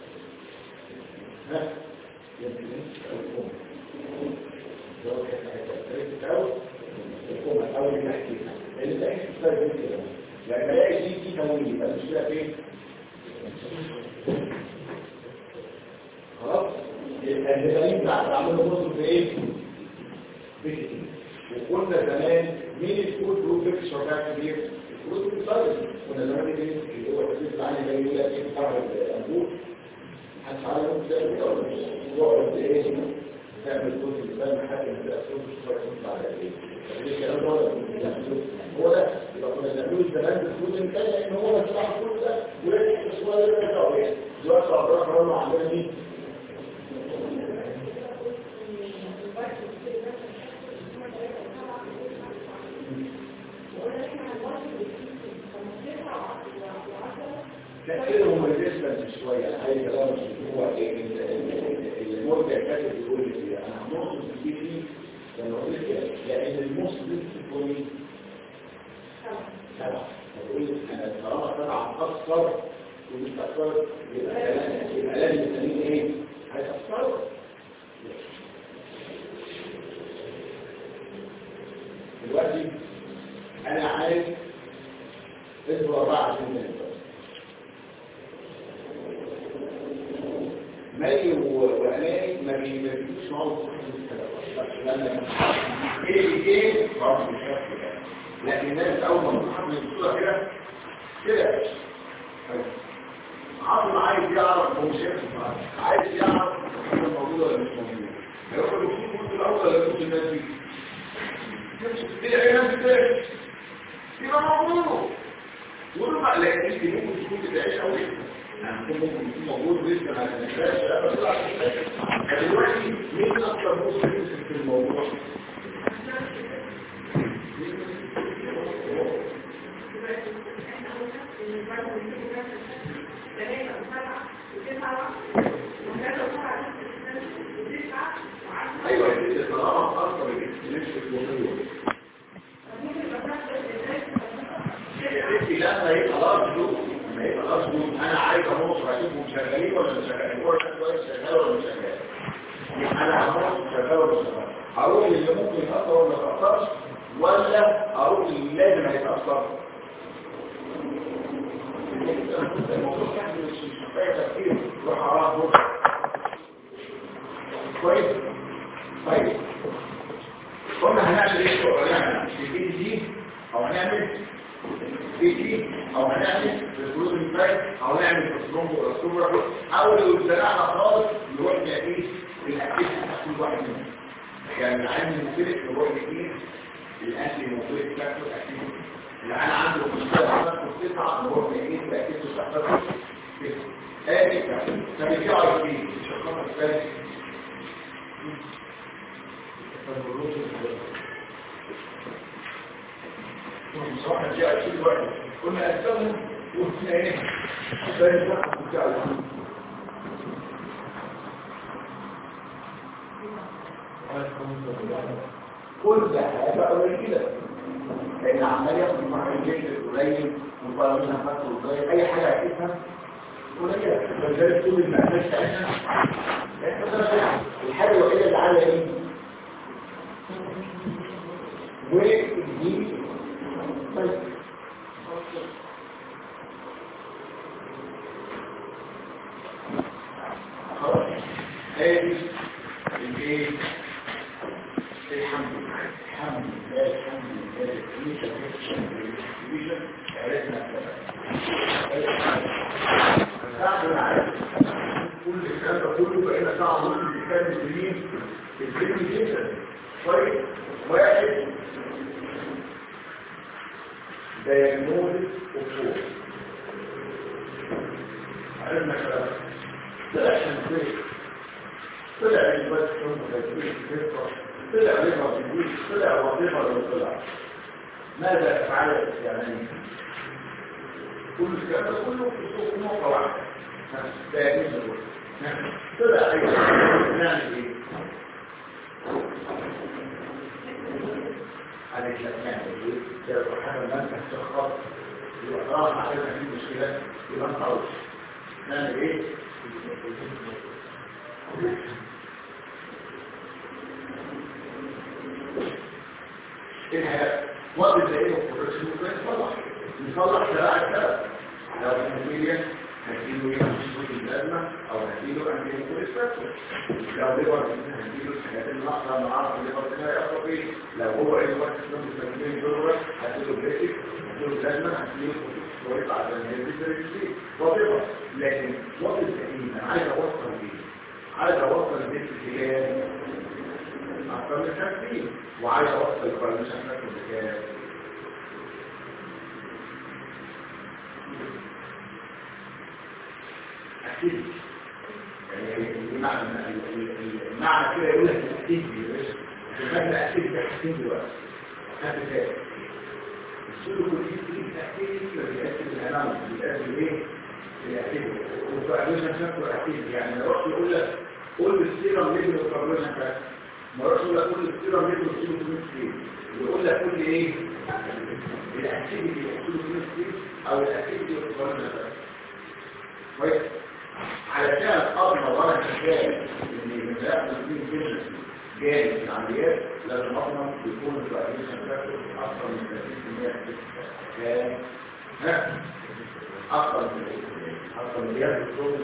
ها؟ يمكن او الكم ده هو حتة حتة او الكم او اللي تحتيها اللي تحت الفرق بين كده يعني الاقي دي دي قوية يبقى المشكلة فين؟ خلاص؟ الهدالين بتاعت عملوا بصوا في ايه؟ بيتي وقلنا زمان مين الكود بروفيكس شغال كبير؟ الكود بروفيكس كنا زمان دي اللي هو التدريس العالي ده يقول لك ايه بتاع الانبوب هتعلم ازاي كده ولا مش تقعد ايه تعمل كود الانسان لحد ما تبقى صوت الصوره تطلع على ايه الكلام ده ولا هو ده يبقى كنا بنعمله زمان بالكود الانسان لان هو بتاع الكود ده ولكن الصوره ده بتاعه ايه دلوقتي عباره عن عندنا مين تأثيره مجلسا شوية أي كلام هو المرجع كاتب يقول لي أنا هنقصد في دي لما أقول لك لأن المسلم تكون سبعة أقول لك أنا طالما سبعة أكثر ومش أكثر يبقى يبقى لازم التانيين إيه؟ هيتأثروا دلوقتي أنا عايز اصبر أربعة عشان نقدر مالي وعلاج ما بيمركوش معه لما ايه ايه برضه بالشكل ده لكن الناس اول ما بتحط الصوره كده كده عقل عايز يعرف هو شايف عايز يعرف هو موجود ولا مش موجود هيقول له في كنت الاول ولا كنت الناس دي ايه الناس دي يبقى موجود يقول له لا انت ممكن تكون بتعيش او ممكن يكون موجود لسه ما نتنساش بس لا دلوقتي مين اكتر مسلم في الموضوع ايوه طالما خاصه بالاكتشاف الوطني لا هي خلاص شوف ما هي خلاص شوف انا عايز اموت اشوفهم شغالين ولا مش شغالين هو كويس شغال ولا مش شغال انا هموت شغال ولا مش شغال اروح اللي ممكن يتاثر ولا ما يتاثرش ولا اروح اللي لازم هيتاثر الموضوع يعني مش مش محتاج تفكير روح اروح كويس طيب قلنا هنعمل ايه هنعمل البي دي او هنعمل بيتي او هنعمل الفلوس المفايد او نعمل الاسلوب والاسلوب او لو زرعنا خالص نروح نقيس الاكيس بتاع كل واحد منهم يعني عندي مختلف نروح نقيس الاكل مختلف بتاعته الاكيد اللي انا عنده مشكله في تسعه نروح نقيس الاكيس بتاعته ادي فبيرجعوا فيه مش الخطر الثاني بصراحة جاء كل واحد كنا أسلموا وقلنا إيه زي الوقت بتاع كل ده حاجة قليلة لأن عمال ياخد مع الجيش قليل وبقى منها فترة قليل أي حاجة هتفهم قليلة فلذلك كل المعلومات بتاعتنا الحاجة الوحيدة اللي عاملة إيه؟ ودي طيب خلاص هذه الايه الحمد لله الحمد لله الحمد لله الكنيسه الكنيسه عرفنا بعد ما عرفنا كل الكلام ده كله بقينا ساعه ونص بنتكلم في مين؟ في الفيلم جدا طيب واحد diagnosis of war عرفنا كلام طلع شمسية طلع الواد كله تدريس كفر طلع ربا جديد طلع وظيفة لو طلع ماذا تفعل يعني كل الكلام ده كله في سوق نقطة واحدة ده يجوز الوقت طلع أي نعمل إيه؟ عليك نعمل إيه؟ يبقى حاجة ما أنت تخطط يبقى خلاص عشان في مشكلة يبقى انت عاوز نعمل ايه؟ ايه الحياة؟ وقت زي ايه وقت ممكن يصلح يصلح شرائع السبب لو هنجيله هنجيله ايه مش الازمة او هنجيله هنجيله كل السبب لو ليبر هنجيله الحاجات اللي ناقصة نعرف الليبر كده يقصد ايه لو هو ايه وقت اسمه مستخدمين دولار هتجيله بريسك هتجيله لازمة هتجيله كويس على الهيربيتري وظيفة لكن وقت التأمين أنا عايز أوصل إيه؟ عايز أوصل البيت كام؟ أكثر من خمسين وعايز أوصل البرميشن فاكتور بكام؟ أكيد يعني المعنى المعنى كده يقول لك أكيد يا باشا عشان أكيد ده حسين دلوقتي هات تاني السلوك الجديد تأكيد بيأكد الأمام بيأكد إيه؟ بيأكد وفعلوشن شكله أكيد يعني لو رحت يقول لك قول السيرم ليبل وفعلوشن بس ما رحت يقول لك قول السيرم ليبل وسيرم كميس يقول لك قول إيه؟ الأكيديتي وسيرم كميس أو الأكيديتي وفعلوشن بس كويس؟ علشان أضمن وأنا شغال إن المسافة الدين جدا جاي في العمليات لازم أضمن يكون الفعلوشن فاكتور أكثر من 30% كان ها أكثر من أكثر من يد الصوت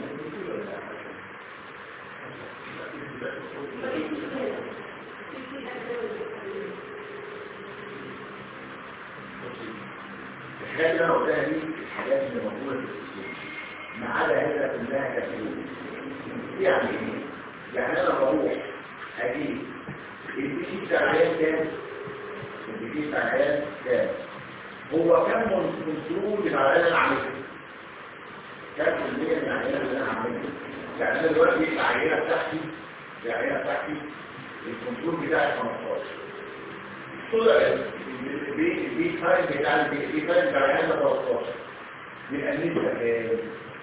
الحاجات اللي انا قلتها دي الحاجات اللي موجوده في السوق ما عدا هذا كلها كفلوس يعني ايه؟ يعني انا بروح اجيب البي بتاع عيال كام؟ البي بتاع عيال كام؟ هو كم كنترول للعيال اللي انا عاملها؟ كم في المية من العيال اللي انا عاملها؟ يعني انا دلوقتي العينه بتاعتي العينه بتاعتي الكنترول بتاعي 15 طلع البي بي تايم بتاع البي بي تايم بتاع العيال 13 يبقى النسبه كام؟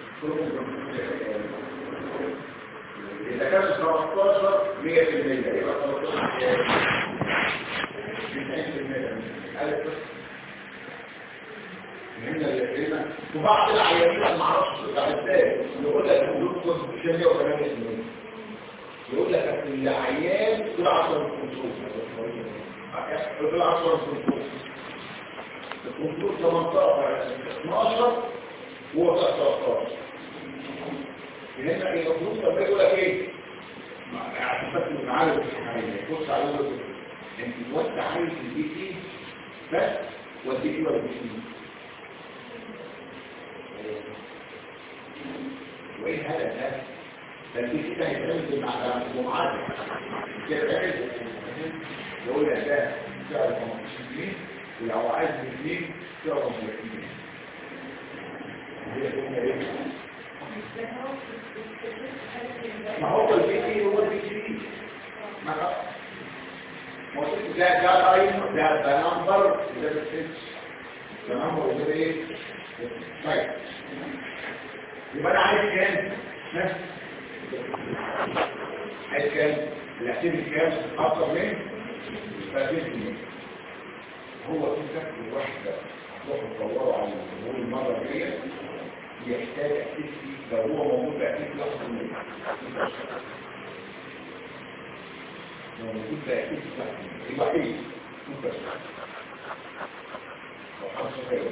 إذا كان 15 100% يبقى 13 كام؟ 90% ألف بس هنا الكلمة وبعض العيانين ما اعرفش بتاع ازاي يقول لك الدكتور مش 108 سنين يقول لك العيان طلع 10 كنترول طلع 10 كنترول الكنترول 18 12 وهو 13 هنا المفروض طب يقول لك ايه عشان بس المعالج بص على يقول لك انت توسع عايز البي سي بس والدي سي والدي سي وايه الهدف ده فالبي سي ده هيتعمل مع المعالج كده عايز يقول لك ده سعر 15 جنيه ولو عايز اثنين سعر 30 جنيه ما هو البي سي هو البي سي ما هو ده ده ايضا ده ده نمبر ده السيتش ده نمبر وده ايه طيب يبقى انا عايز كام ها عايز كام الاعتماد كام اكتر من 30 هو في شكل واحده هتروحوا تدوروا على الجمهور المره الجايه يحتاج اكتيفيتي لو هو موجود باكتيفيتي لحظه منه لو موجود باكتيفيتي لحظه منه يبقى ايه بس لو حصل خير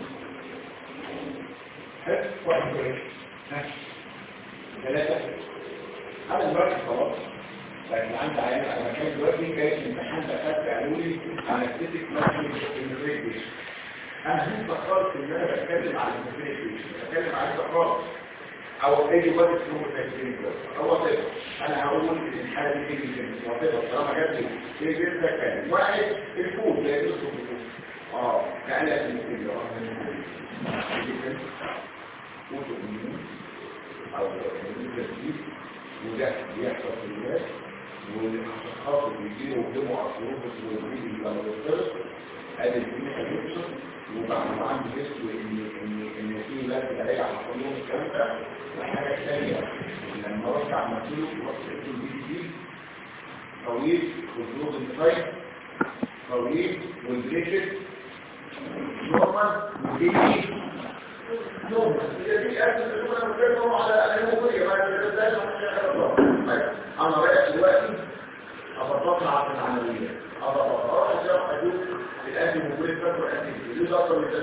هات واحد واحد ها ثلاثة أنا دلوقتي خلاص لكن عندي عيان أنا كان دلوقتي جاي في الامتحان دخلت قالوا لي أنا ابتديت مثلا في أنا لسه خالص إن أنا بتكلم على المفيد بتكلم على الأفراد أو أي وقت اسمه تكليم هو طفل أنا هقول إن الحالة دي تيجي جنس هو طفل طالما جات لي في جنس كان واحد الفول زي نص الفول اه تعالى في المفيد او حدود تسديد وده بيحصل في الناس والاشخاص اللي بيجيبوا يهدموا اصلهم والبيجي لما يضطرب ادي الدنيا هتوصل وبعد ما عنده جسم ان ان ان في ناس هيجي حصل لهم الكلام ده وحاجه ثانيه لما رجع مسؤول وصلت البي سي طويل وفلوس الفايت طويل والبريكت نورمال ودي نورمال دي اساس اللغه بنتكلم على الهويه ما ده انا رايح دلوقتي ابطلها على العمليه ابطلها عشان اشوف الانتي موبيل فاكر الانتي دي اكتر من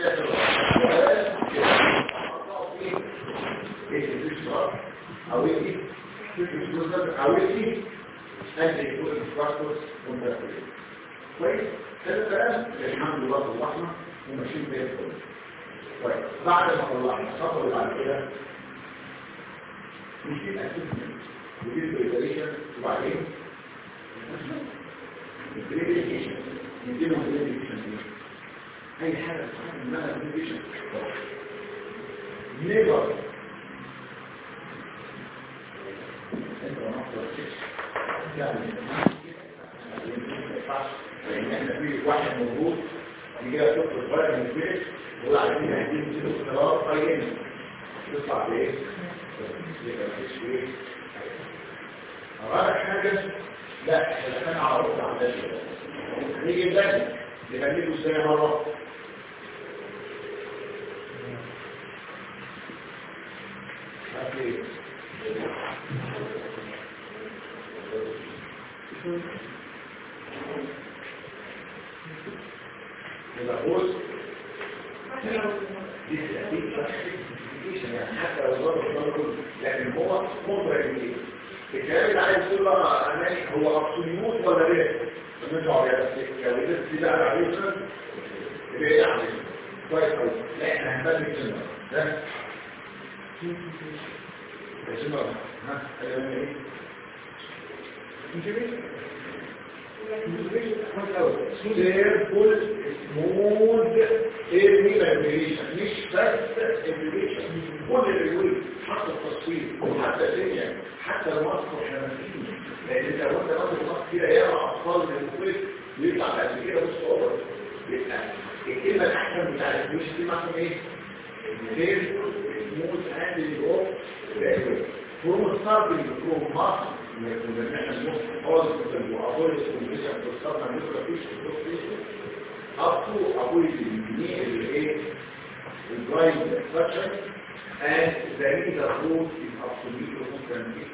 30% او ايه او ايه انت يكون الفاكتورز والمركزين كويس كده الكلام الحمد لله طلعنا وماشيين زي الفل كويس بعد ما طلعنا الخطوه اللي بعد كده نجيب اسسمنت نجيب ايفاليشن وبعدين الجريديشن نديله الجريديشن اي حاجه تفهم انها الجريديشن نيفر انت ما يعني لان احنا في واحد موجود يجي لك طفل صغير من البيت ويقول عايزين نهديه له اختراع طيب تطلع بايه؟ يبقى مفيش ايه؟ رابع حاجه لا احنا كان على ربع عندنا هنيجي بدري نخليه ازاي مره يبقى بص دي يعني حتى لو ظهر الظهر لكن هو مدرك ليه الكلام اللي عايز يقول بقى اماني هو ابسوليوت ولا ليه؟ نرجع على لو قدرت دي بقى عليه سنه يبقى ايه يعني كويس قوي لا احنا هنبدل سنه ده سنه ها ايه سيرفول سموث ايرني فايبريشن مش بس فايبريشن كل اللي يقول حتى التصوير حتى الدنيا حتى المصر الحنفيين لان انت لو انت مصر مصر كده ياما اطفال من الكويت بيطلع بعد كده بص اوفر يبقى الكلمه الاحسن بتاع الفلوس دي معناها ايه؟ سيرفول سموث هاندل اوف فروم ستارتنج فروم مصر من احنا المخ خالص وأقول الكمبيوتر بتصنع نقرأ فيش up to avoid the ايه الدرايف structure and the leader root is absolutely constantly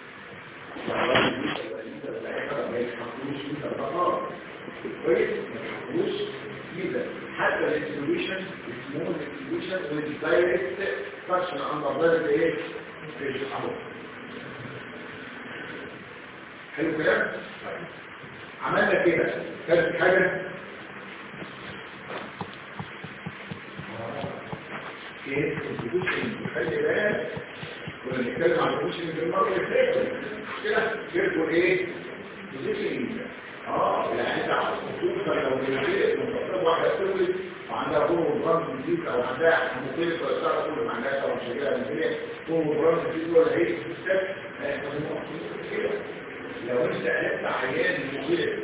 ما يتحطوش في الخطار كويس ما يتحطوش كده حتى الانسوليشن اسمه الانسوليشن والدايركت فاكشن عن ضربات ايه في الحمل حلو الكلام عملنا كده ثالث حاجه ايه الانستيتيوشن خلي بالك كنا بنتكلم عن الانستيتيوشن في المره اللي فاتت كده جبتوا ايه بوزيشن اه يعني انت خصوصا لو بنتكلم من واحده تولد وعندها كل برامج جديد او عندها مختلف ولا كل ما عندها طبعا شغاله من هنا كل برامج جديد ولا هي كده لو انت عرفت عيان مولد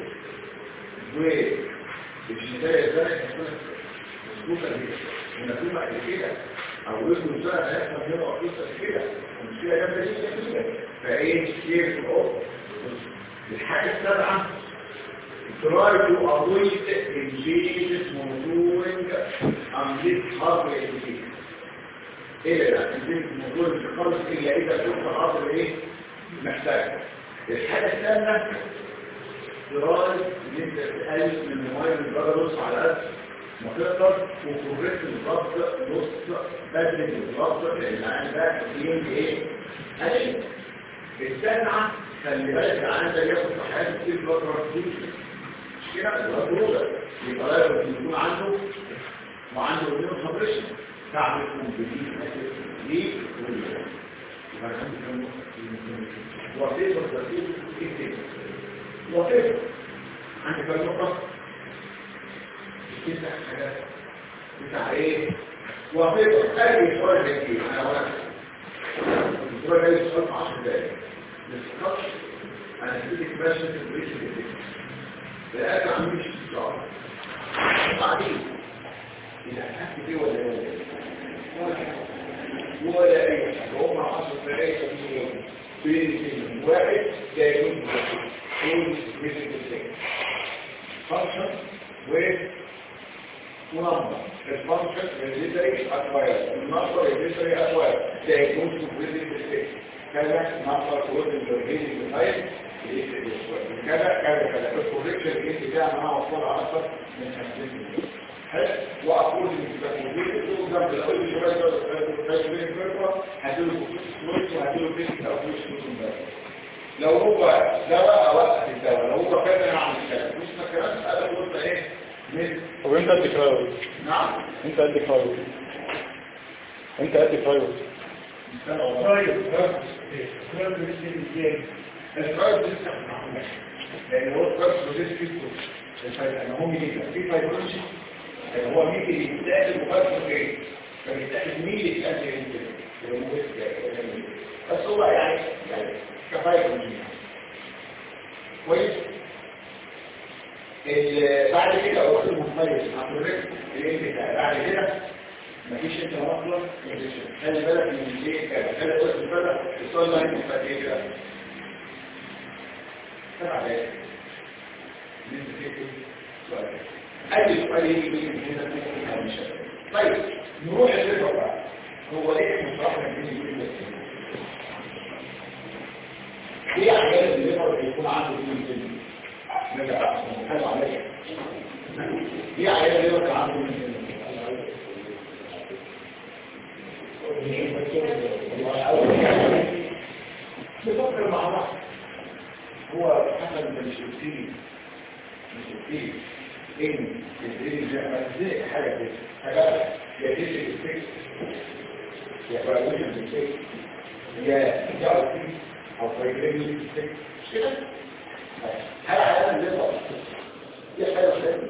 والجنسية ذلك هتكون مظبوطة جدا ونفهم بعد كده او اسمه الزرع هيحصل هنا قصة كده المشكلة جامدة جدا كده فايه كيف اهو الحاجة السابعة try to avoid engaged monitoring on this hardware education ايه ده engaged monitoring خالص الا اذا كنت حاضر ايه محتاج الحاجة الثانية دراسة ان انت تقلل من الموبايل الدرجة نص على قد ما تقدر وكوريكت الضغط نص بدل الضغط لان عندك دين ايه؟ قليل السابعة خلي بالك عندك ياخد في حياته كتير فترة كتير مش كده ده ضرورة يبقى لازم يكون عنده وعنده اثنين سبريشن تعمل كومبليت ليه وليه يبقى عندك وظيفة وظيفة كتير وظيفة عندك النقطة تسع حاجات تسع ايه وظيفة اي سؤال كتير انا ولا الدكتور جاي يسأل في 10 دقايق نفكرش انا هديك باش تدريس الفكر لقيت عميل مش بتشعر بعدين إذا حكت دي ولا ولا ولا حاجة. ولا أي حاجة هم 10 دقايق في يوم بين اثنين واحد جاي يوم كل مثل الثاني فانكشن و ونمبر الفانكشن الريزري اكواير النمبر الريزري اكواير ده يكون في بريزنت ستيت كذا نمبر كود الريزري تايب كذا كذا كذا الكوريكشن اللي بتاع معاه وصل على اكثر من 50 مليون حلو واقول ان الكوريكشن جنب الاول شويه هديله فلوس وهديله بيت او فلوس فلوس لو هو دواء اوقف الدواء لو هو كذا اعمل كذا مش فاكران انا قلت ايه من طب انت قد كفايه نعم انت قد كفايه انت قد كفايه الفايروس لسه ما عملناش لان هو الفايروس لسه فيه الفايروس انا هو مين في فايبروسي هو مين اللي يتاكل وفايروس ايه فبيتاكل مين اللي يتاكل بس هو يعني يعني كفايه كويس ال- بعد كده وقت المختلف عمرك الايه بتاع بعد كده مفيش انت اصلا خلي بالك من الايه كده خلي بالك من كده السؤال ده انت فاكر ايه كده سبع دقايق أي سؤال يجي من هنا مش طيب نروح للربع بقى هو ليه مصطلح من يقول بس ليه احيانا الليبر بيكون عنده دين سن نرجع نتكلم عليها ليه احيانا الليبر كان عنده دين سن نفكر مع بعض هو حسب من الشمسين الشمسين ان الدين جاء ازاي حاجه كده حاجه يا دين الفكر يا فاوزن الفكر يا جارتي او فايدين الفكر مش كده هل على الليبر دي حاجه ثانيه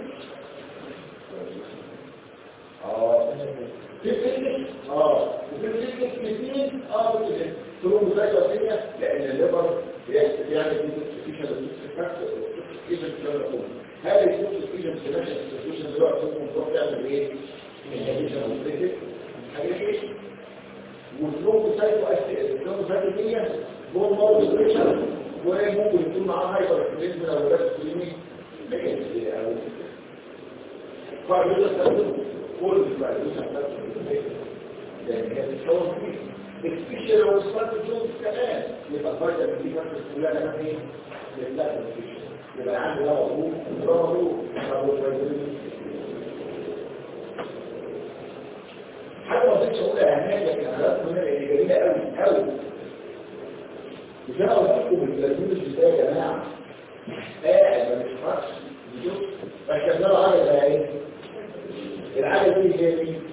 اه تفكر اه وتفكر الاثنين اه كده تقوم بذكر ثانيه لان الليبر بيعمل دي سبيشال ايجنت كده هل يكون سبيشال سبيشال دلوقتي ممكن تعمل ايه؟ انهبيشن وبريتك حاجه ايه؟ والفلوك سايكو الفلوك سايكو دي جول مود بريشر وممكن يكون معاه هايبر اكتيفيزم او راس كليني او فبيقدر يستخدم كل الفايروس لان هي بتكون فيه الفيشر لو وصلت الجوز كمان يبقى الفايده دي بس كلها لما ايه؟ يبقى الفيشر يبقى عنده دواء هو دواء هو او الفايروس حتى ما كنتش اقول اهميه لكن انا من اللي جميله قوي قوي مش انا قلت لكم الفلوس ازاي يا جماعه قاعد ما بيشرحش بيشوف فالكذاب عامل بقى ايه العالم دي زي مين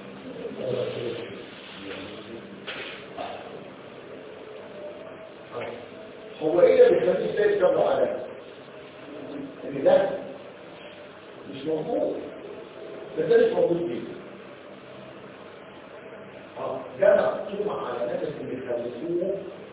هو ايه اللي بيخليه ازاي يتكبر على ان ده مش موجود ده ده مش موجود فيه ده مقسوم على ناس اللي بيخلصوه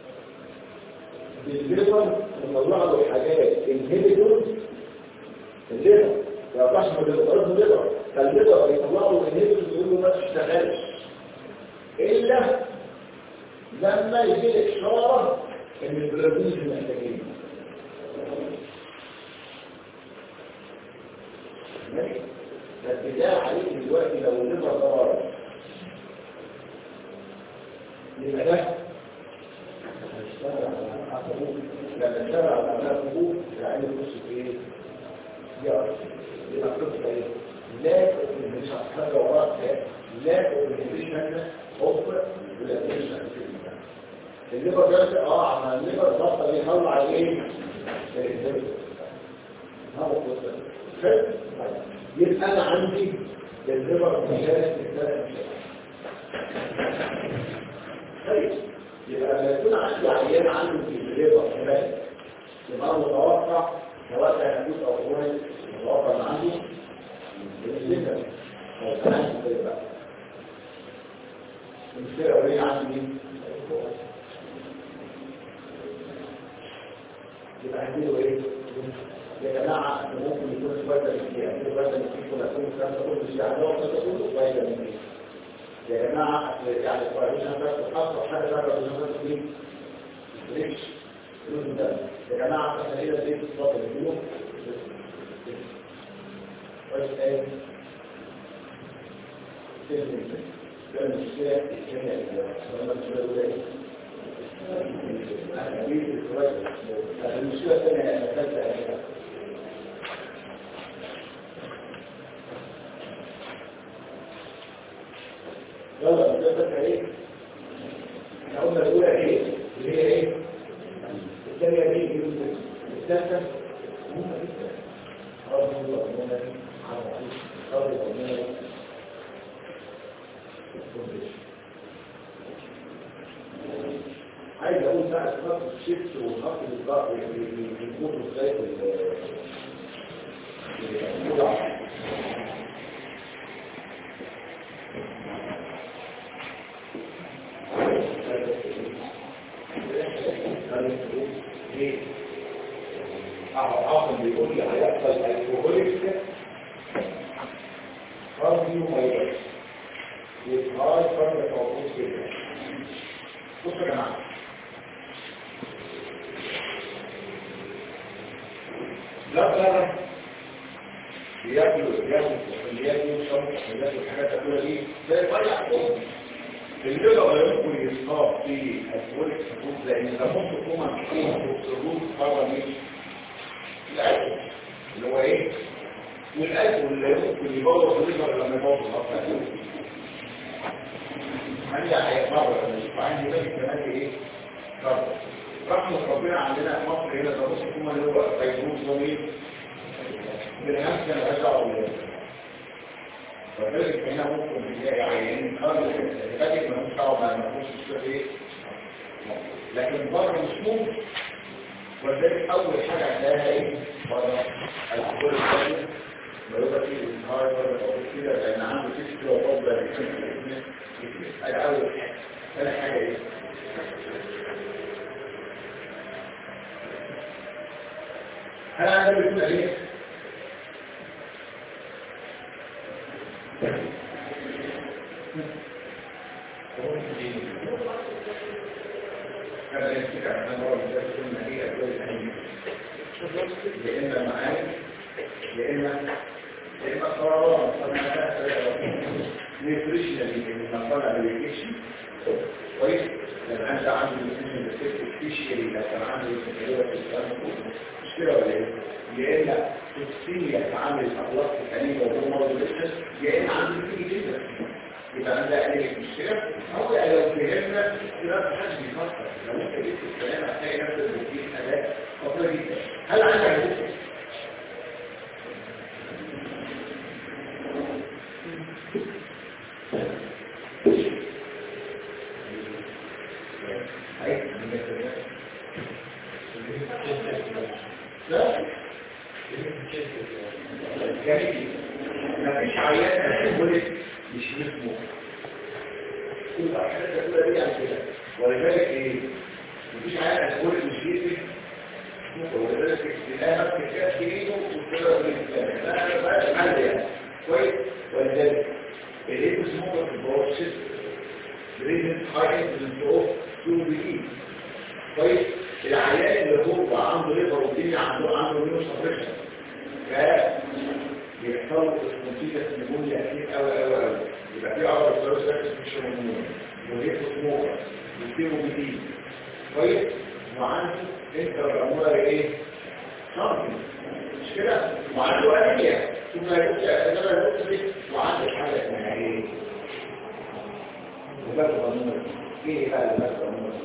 بالليفر ومطلع له حاجات انهبيتورز الليفر ما ينفعش ما تقدرش الليفر فالليفر بيطلع له انهبيتورز يقول له ما تشتغلش الا لما يجي اشاره ان البلازمين محتاجين ماشي فالبداية عليك دلوقتي لو الليفر ضرر يبقى ده هيشتغل على عقبه لما اشتغل على عقبه يعني يخش في ايه؟ يعرف يبقى قصه ايه؟ لا مش حاجه وراك لا كوميونيكيشن اوف ريليشن الليبر ده اه عمل الليبر بطل يطلع ايه؟ هذا القصه حلو؟ يبقى انا عندي الليبر مجالس الثلاث طيب يبقى لما يكون عندي عيان عنده في الليبر كمان يبقى انا متوقع سواء كان حدوث او كويس متوقع ان عنده الليبر او كان عنده الليبر المشكله الاوليه عندي مين؟ هديله ايه؟ يا جماعه ممكن يكون فيتامين سي يعني فيتامين سي كل كل الكلام ده كله مش يعني هو كله كله فيتامين سي يا جماعه يعني الفايبريشن بس تحصل حاجه بره الجهاز دي بريكش يا جماعه احنا هنا ليه بتفضل اليوم كويس قوي ده المشكله الثانيه اللي احنا بنقولها المشكلة الثانية أن الثالثة يلا الثالثة إيه؟ احنا قلنا الأولى إيه؟ اللي هي إيه؟ الثانية دي الثالثة مهمة جدا قال الله ربنا قال ربنا عايز اقول بقى اسباب الشيفت والخط بالظبط بيكونوا ازاي في الوضع عاصم بيقول لي هيحصل الكوهوليك كارديو مايوس يبقى فرق موجود كده بصوا يا جماعه لا لا بياكلوا بياكلوا بياكلوا شرط بياكلوا الحاجات الأولى دي زي الفرع اللغة لا يمكن يصاب في الكوليك سكوت لأن ده ممكن تكون مفهوم الروت بره مش الأكل اللي هو إيه؟ والأكل اللي يمكن يبوظ الليفر لما يبوظ الأطفال عندي هيتبرر وعندي بس كمان ايه برضه رحمة ربنا عندنا في مصر هنا ده بص كما اللي هو فيروس ومين بالهمس كان رجع ولا فذلك هنا ممكن تلاقي عيانين خالص الهباتيك ما مش دعوه ما فيهوش مشكله ايه لكن بره مش ممكن ولذلك اول حاجه هتلاقيها ايه بره الكل الثاني ما يبقى فيه الانهار ولا كده لان عنده 6 كيلو فوق الأول ثاني حاجة إيه؟ هل هذا بيكون إيه؟ هذا يمسك عن مرة بتكون هي أدوية يا إما معاني يا إما يا إما قرارات نيوتريشنالي لما طلع بالكيشن كويس لما انت عنده نيوتريشن سبيشالي لو كان عنده تجربه في الكلام مش كده ولا ايه؟ يا اما توكسيميا تعامل اخلاق الحليب وهو مرض لسه يا اما عنده كتير جدا يبقى عندها عليك مشكله او لو فهمنا يبقى ما حدش بيفكر لو انت جبت الكلام هتلاقي نفسك بتجيب حاجات خطيره جدا هل عندك مشكله؟ جميل مفيش عيان هتقولك مش مسموح كل الحاجات الأولى دي عن كده ولذلك ايه مفيش عيان هتقولك مش يسمح ولذلك لا نفس كاس ايده وكده بالإسلام لا بقى الحل يعني كويس ولذلك الايه مسموح في البروسيس بريزنت هاي انفلونس تو بي كويس العيان اللي هو عنده ليفر والدنيا عنده عنده نيوز سبريشن بيحصل نتيجة نمونيا كتير قوي قوي قوي يبقى في عضلة الثلاث ساكس مش نمونيا وهيكو سموكر ويصيروا جديد كويس وعنده انت الأمور ايه؟ صامي مش كده؟ وعنده أنيميا ثم يبقى أنما يبقى وعنده حاجة اسمها ايه؟ وبقى ضمور ايه بقى اللي بقى ضمور؟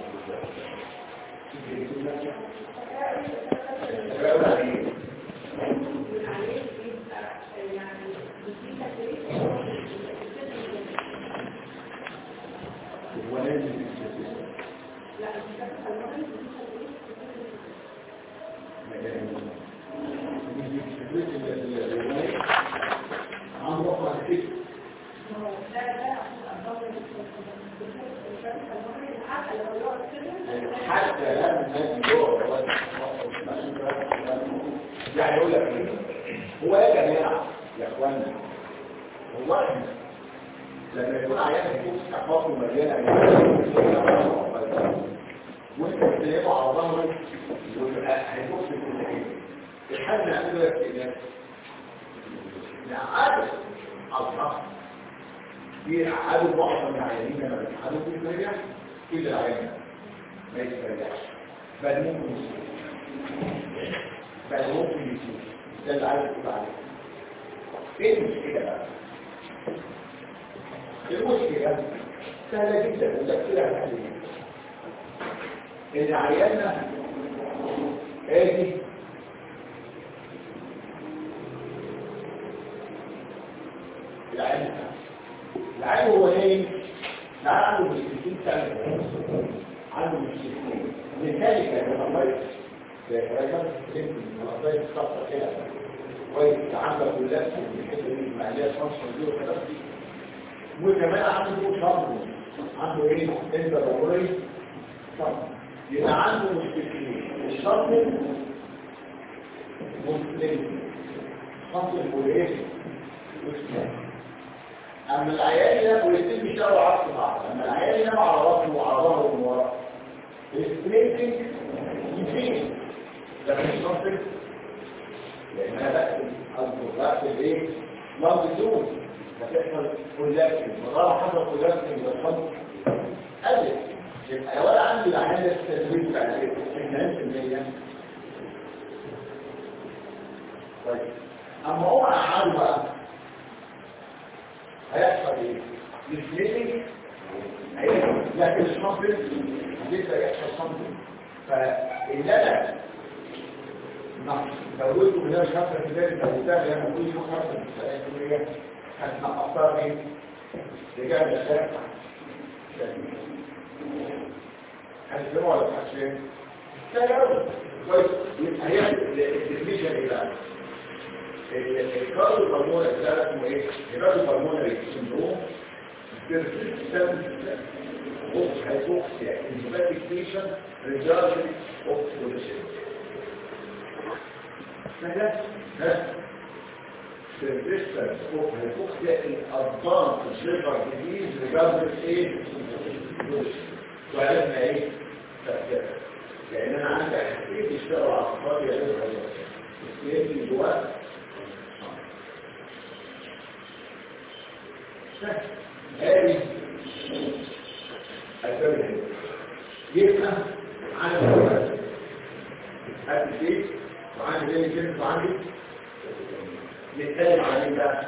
حتى لما الناس جوه يعني يقول لك ايه هو يا جماعه يا اخوانا هو احنا لما يكون عيان هيكون احفاظه مليانه وانت بتلاقيه على ظهره يبقى هيبص في النهايه الحد عنده اكتئاب لا عادة الضغط دي عدد معظم العيانين لما بيتحدوا في الفريق كل العيان ما يتفرجش بل ممكن يسوق بل ممكن يسوق ده اللي عايز تقول عليه ايه المشكلة بقى؟ المشكلة سهلة جدا وتفكيرها سهل جدا ان عيالنا ادي العين العين هو ايه؟ العين عنده مشكلتين سنة عنده مشكلتين لذلك الأمراض رقم سنتي الأمراض الخاصة كده كويس عاملة كلها في الحتة دي المعلية فانكشن دي وكده وكمان عنده شرط عنده ايه؟ انت ضروري شرط يبقى عنده مشكلتين الشرط مشكلتين شرط البوليس والسنان اما العيال ده والاثنين بيشتغلوا عكس بعض اما العيال ده على راسه وعلى ظهره ومن ورا السبرينتنج يزيد ده مش منطق لان انا بقفل الضغط الايه مردود هتحصل كولابسنج وطالما حصل كولابسنج بالخمس قلت يبقى ولا عندي العيال ده التدريب بتاع الايه 90% طيب اما هو عمل بقى هيحصل ايه؟ الفليتنج لكن الصمت لسه يحصل صمت فاللي انا زودته من خمسة في ذلك زودتها لما كل يوم خمسة في المية هتنقصها ايه؟ رجال الشارع هتسمعوا ولا تحسين؟ سهل كويس يبقى هي الديفينيشن ايه بقى؟ الكارد الهرموني ده اسمه ايه؟ الكارد الهرموني سندروم persistent of hypoxia in hepatic patient regarding of solution. فده ها persistence of hypoxia in advanced liver disease regarding ايه؟ وعرفنا ايه؟ تأثيرها لان انا عندي حاجتين بيشتغلوا على الصفات يا ريت اثنين اللي جواه هذه السبب يبقى عندي الوقت هذا الشيء وعندي زي كلمة وعندي نتكلم عن ايه بقى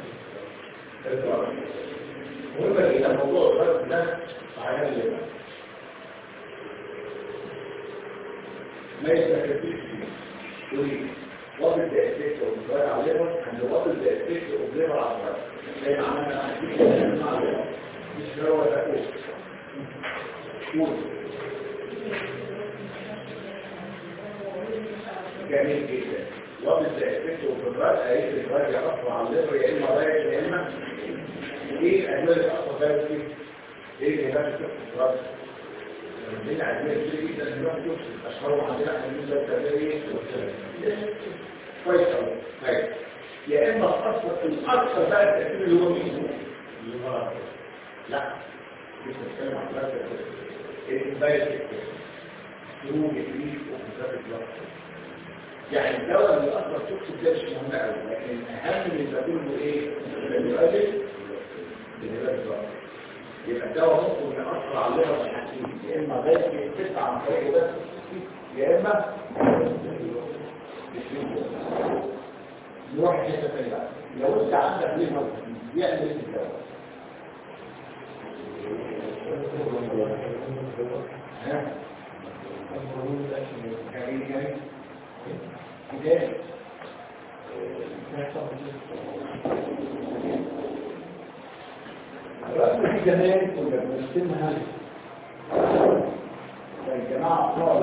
مهم جدا موضوع الفرق ده عيان اللي بقى ما يستكفيش فيه يقول what is the effect of the on liver and what is the effect of liver on liver زي ما عملنا عندنا مع الليفر مش هو ده قول جميل جدا what is the effect of the drug هيك الدرج يأثر على الليفر يا اما رايح يا اما ايه الادويه اللي بتأثر فيها فيه ايه اللي بقى في الدرج من الادويه كتير جدا اللي بقى اشهرهم عندنا احنا بالنسبه للتدريب كويس قوي طيب يا اما الاكثر الاكثر بقى التاثير اللي هو مين لا مش بتكلم عن ثلاثه الانفايت خروج الريح وكثافه الوقت يعني الدواء اللي اثر توكسيك ده مش مهم قوي لكن اهم من ده كله ايه اللي يؤدي لهذا الوقت يبقى الدواء ممكن يأثر على الليفر الحكيم يا اما غير يتسع عن طريق بس يا اما نروح حته ثانيه بقى لو انت عندك ليفر بيعمل ايه الدواء ها يعني يعني كده الرسم في زمان كنا بنرسمها الجماعة بتوع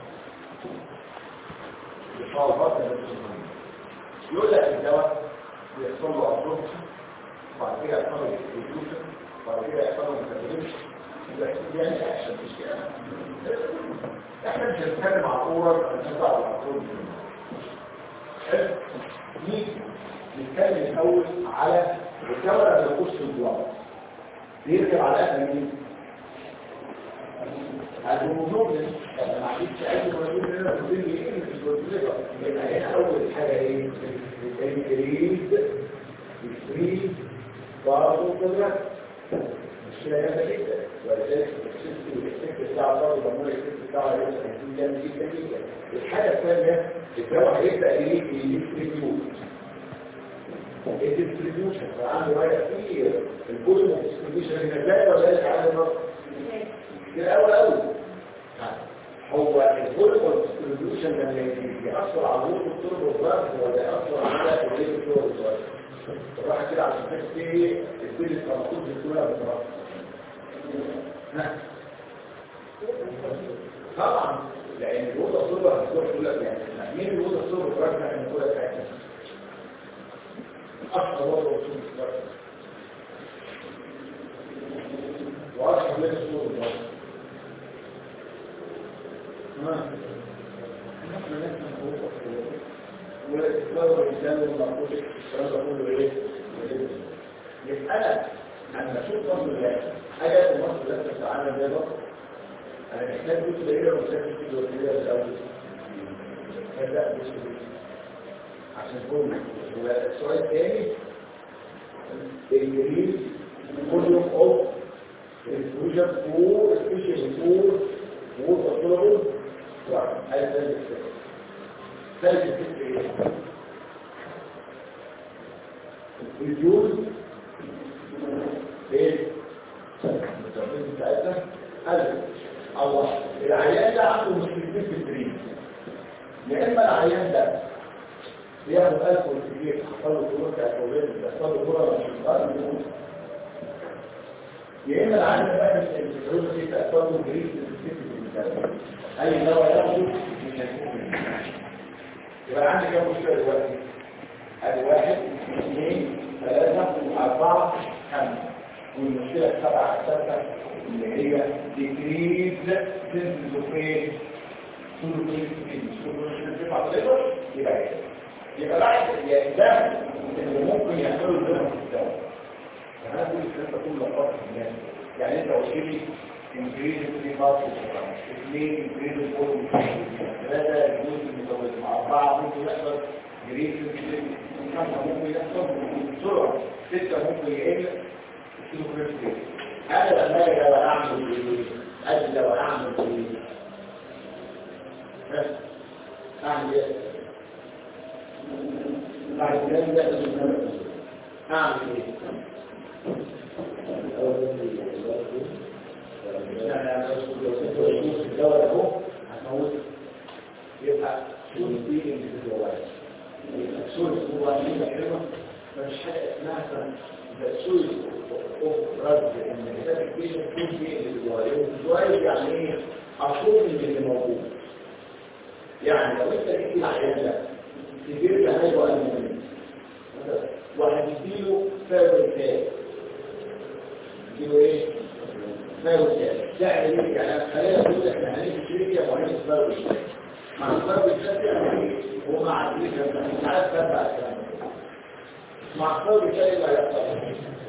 الصالحات يقول لك الدواء بيحصل له ابسوربشن وبعد كده يحصل له ديستريبيوشن وبعد كده يحصل له ميتابوليزم يعني اكشن مش كده احنا مش هنتكلم على الكوره هنشجع على الكوره حلو نيجي نتكلم الاول على الكاميرا اللي بتخش في البلاط بيركب على اخر مين الهيموجلوبين ما عنديش اي موجود هنا في الدنيا ايه في الجلوكوز يبقى هنا اول حاجه ايه الجريد الفريد برضه قدرات مشكله جامده جدا ولذلك السيستم والإكسكت بتاع برضه ضمور الإكسكت بتاعه هيبقى هيكون جامد جدا جدا الحاجه الثانيه الدواء هيبدا ايه يديستريبيوت الديستريبيوشن فعنده رايه كتير الكل الديستريبيوشن هنا ازاي ولا ذلك على النص كده اول اول هو الفوليبول ديستريبيوشن لما يأثر على الوقت الطرق والضغط ولا يأثر على الوليد الطرق والضغط الراحة كده عشان تحس ايه الدين التنقل في الكلها بالضغط طبعا لان الوضع الصورة هتروح تقول لك يعني مين الوضع الصورة براجنا ان تقول لك يعني اشهر وضع الصورة واشهر لنا الصورة الضغط والإسلام والإنسان والمعقول الكلام ده كله إيه؟ يسألك أن نشوف مصر الله حاجة في مصر لا تتعامل زي مصر أنا محتاج بص لإيه ومحتاج بص لإيه الأول فلا بص عشان تكون السؤال الثاني الجديد كل يوم أوف الفوجر فور سبيشال فور فور أطلبه هذا ثالث الفكر ثالث الفكر ايه الجول ايه المتابعين بتاعتنا قال الله العيان ده عنده مشكلتين في الدريم يا اما العيان ده بياخد الكول كتير حصل له كورونا بتاعت اولاد بيحصل له كورونا مش مقارن يا اما العيان ده بقى الفلوس دي بتحصل له جريس في اي دواء ياخده مش هيكون يبقى عندي كام مشكله دلوقتي ادي واحد اثنين ثلاثه اربعه خمسه والمشكله السبعه السادسه اللي هي ديكريز سنسوفين يبقى يبقى بعد ده اللي ممكن يعملوا الدواء في الدواء فهذا كل الكلام كله لقطه الناس يعني انت قلت لي انجريز في بعض اثنين انجريز الفورم ثلاثة جزء المتوازن أربعة ممكن يحصل جريز خمسة ممكن يحصل بسرعة ستة ممكن يقل هذا لما اجي لو اعمل ايه؟ ادي لو اعمل ايه؟ بس اعمل ايه؟ بعد كده ده اعمل ايه؟ يبقى سورس دي انديفيدوالات يبقى سورس هو عندنا كلمه مش حاجه اسمها ده سورس اوف رد ان كتاب الكيشن تكون دي انديفيدوالات انديفيدوالات يعني ايه اصول من اللي موجود يعني لو انت جبت العيان ده تجيب له حاجه وقال وهتديله فاول تاني تديله ايه؟ فاول تاني يعني ايه يعني خلينا نقول احنا هنيجي شركه وهنيجي فاول تاني مع الضرب الشديد ومع الفكرة ساعات تبع الكلام مع الضرب الشديد لا يحصل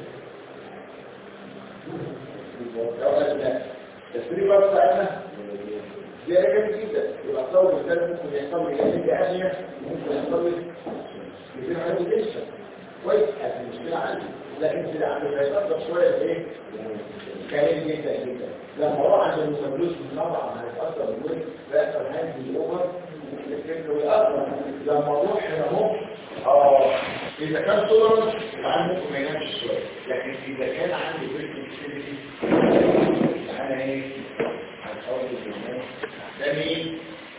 التسريب بتاعنا دي جامد جدا يبقى الضرب الشديد ممكن يحصل لي جامد عالية ممكن يحصل لي يصير عندي لسه كويس هذه المشكلة عندي لكن في عندي هيتأثر شوية ايه؟ كريم جدا جدا لما اروح عند المسبلوس طبعا هيتأثر بالويل بيحصل هاندي اوفر الفكر والأثر لما اروح هنا اهو اه اذا كان تولرنس يبقى انا ممكن ما ينامش شويه لكن اذا كان عندي فيرتي اكتيفيتي انا ايه هنحاول بالناس ده مين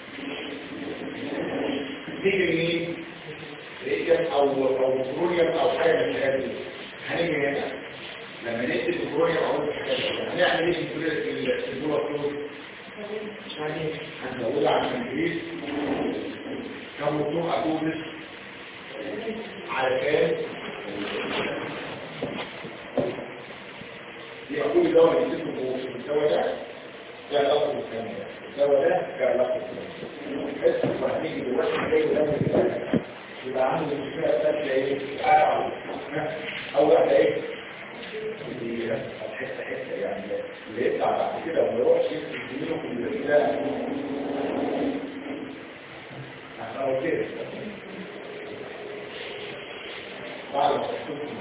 تيجي مين ريجن او او بتروليوم او حاجه من الحاجات دي هنيجي هنا لما نكتب بتروليوم او الحاجات دي هنعمل ايه في الجوه فلوس يعني هنزود على الانجليز كم موضوع اقول علشان يبقى كل دواء يجيبه في الدواء ده ده علاقه بالثاني الدواء ده ده علاقه بالثاني تحس وهنيجي دلوقتي زي ده يبقى عنده مشكله ثالثه ايه؟ أعلى. اول واحده ايه؟ اللي حته حته يعني اللي يطلع بعد كده وما يروحش يمسك زميله في البريد ده انا كده بعد ما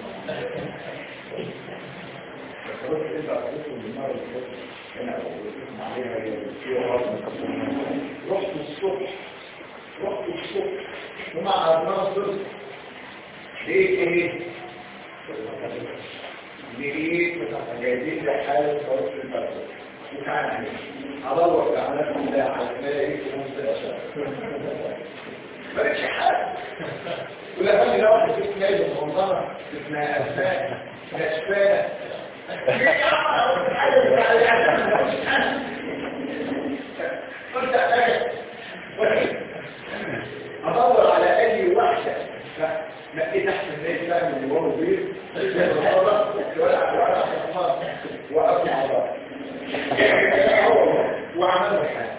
خلاص انت عرفته من المره اللي فاتت انا قلت عليها هي رحت الصبح رحت الصبح ومع الناصر ليه ايه ليه جايبين لي حاله فرص البلد وكان عليه ادور على نفسي على الاقي في مستشفى مالكش حاجه ولا خلي ده واحد في نايم منظمه اسمها اسماء اسماء ادور على اي واحده لقيت احسن ناس بقى من ورا البيت وقفت مع بعض وعملنا حاجه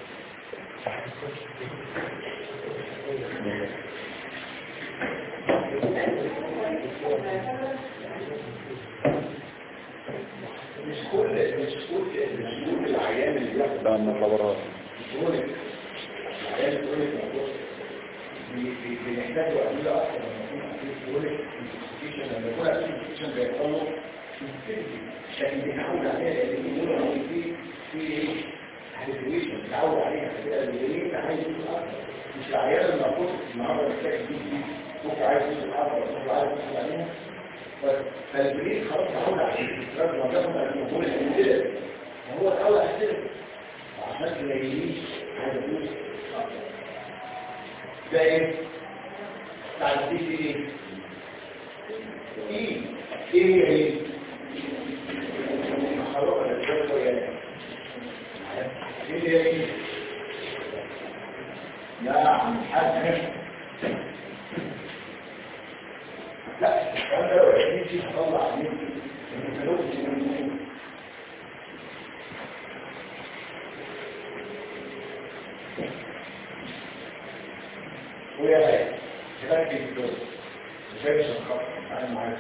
مش كل مش كل مش كل العيان اللي بياخد لا من الخبرات كرونيك العيان الكرونيك موجود بي- بي- بنحتاج وقتية أكثر لما يكون في كرونيك انفستيشن لما يكون في انفستيشن بيحصل له عشان بيتعود عليها لأن بيقولوا إن في في إيه؟ هيدريشن بيتعود عليها فكده اللي إيه عايز يوصل أكثر مش العيان المربوط النهارده محتاج يجيب دي بكره عايز يوصل أكثر بكره عايز يوصل عليها فالبريد خلاص تعود عليه لازم نظام المقبول الانتداب وهو الاول احترم عشان ما يجيش هذا الفلوس ده ايه تعديل ايه ايه ايه هي ايه خلاص الجو يعني ايه هي ايه يا عم حاج لا الكلام ده لو يجي تطلع عليه الفلوس ويا بقى كده في الفلوس ازاي مش هنخطط انا معاك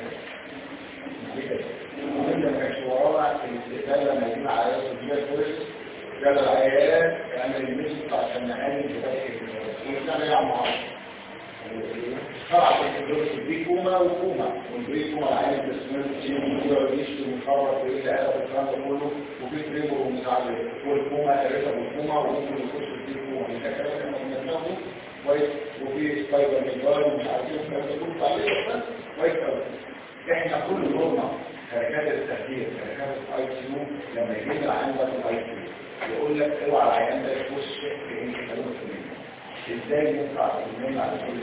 وانت ما كانش ورانا في الاستقبال لما يجيب على راس الجبال الفلوس ده العيال يعمل المسك عشان نعاني بفتح الفلوس وكان يلعب معاهم طبعا الفلوس دي كوما وكوما والبي كوما العين التسمير تشيل ويقعد يشتي ويخرط ويقول لي الكلام ده كله وفي تريبر ومساعدة والكوما تريبر والكوما وممكن يخش في كوما ده كلام احنا كنا بناخده كويس وفي سبايبر ميجار ومش عارف ايه الكلام ده كله تعليق بس كويس قوي احنا كل دورنا شركات التخدير شركات الاي سي يو لما يجيب العيان ده في الاي سي يو يقول لك اوعى العيان ده يخش في ايه كلام ازاي ينفع تنمي على كل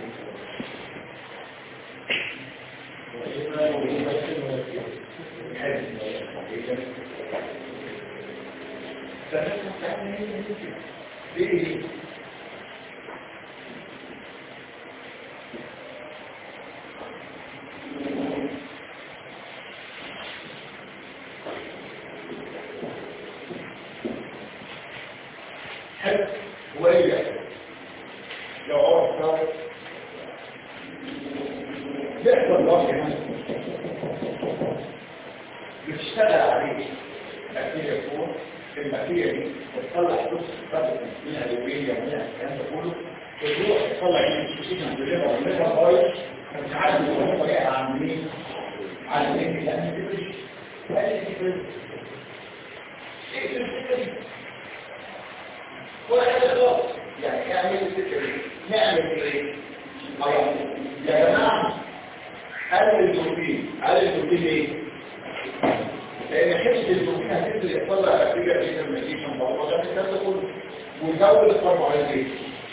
ليه حلو هو ايه بيحصل لو عرف صار بيحصل ضغط هنا بتشتغل عليه بكتيريا يكون المكتيريا دي بتطلع نص بدل منها اليوريا ومنها الكلام ده كله بتروح تطلع الانسولين بالليفر والليفر بايظ فبتعدي وهو جاي على مين؟ على مين؟ لان دي مش هذه دي ايه الفكره دي؟ ولا حاجه خالص يعني اعمل الفكره دي نعمل ايه؟ طيب يا جماعه قلل الدوبين قلل الدوبين ايه؟ لان حته الدوبين هتبدا يحصل لها نتيجه في الميديشن برضه ده الكلام ده كله ويزود الكربوهيدرات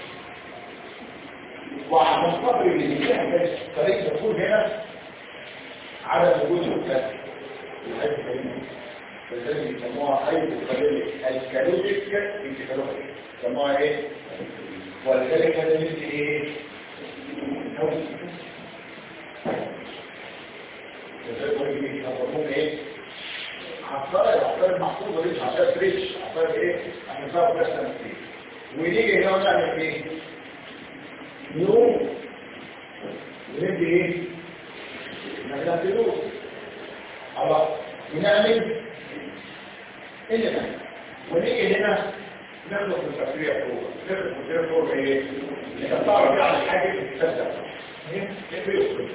وعشان خاطر اللي بيحتاج طريق تكون هنا عدد وجود الكلام فلذلك يسموها ايضا الكالوريك انتكالوريك يسموها ايه ولذلك هذا مثل ايه يسموهم ايه عصاير عصاير محفوظه لسه عصاير فريش عصاير ايه عشان تعرف بس فيه ونيجي هنا نعمل ايه نيوم وندي ايه نعمل فلوس خلاص ونعمل هنا ونيجي هنا نخلص من التفريع فوق نخلص من التفريع فوق ايه انت بتعرف يعني حاجه بتتصدق ايه ايه بيوصل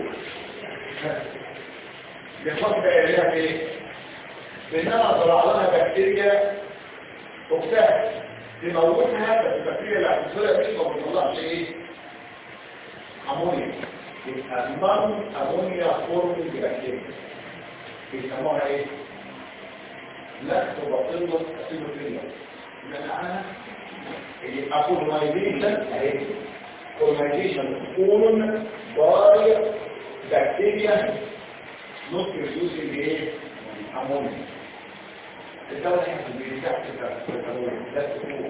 بيخاف بقى ايه بانما طلع لها بكتيريا اختها تموتها بس البكتيريا اللي هتوصلها دي ما بتطلعش ايه امونيا يبقى نون امونيا فورمينج بكتيريا بيسموها ايه لاكتوباطيلوس اسيدوفيليا معناها يبقى كولونايزيشن اهي كولونايزيشن كولون باي بكتيريا not producing ايه امونيا الدولة احنا بنرجع كده لا تقول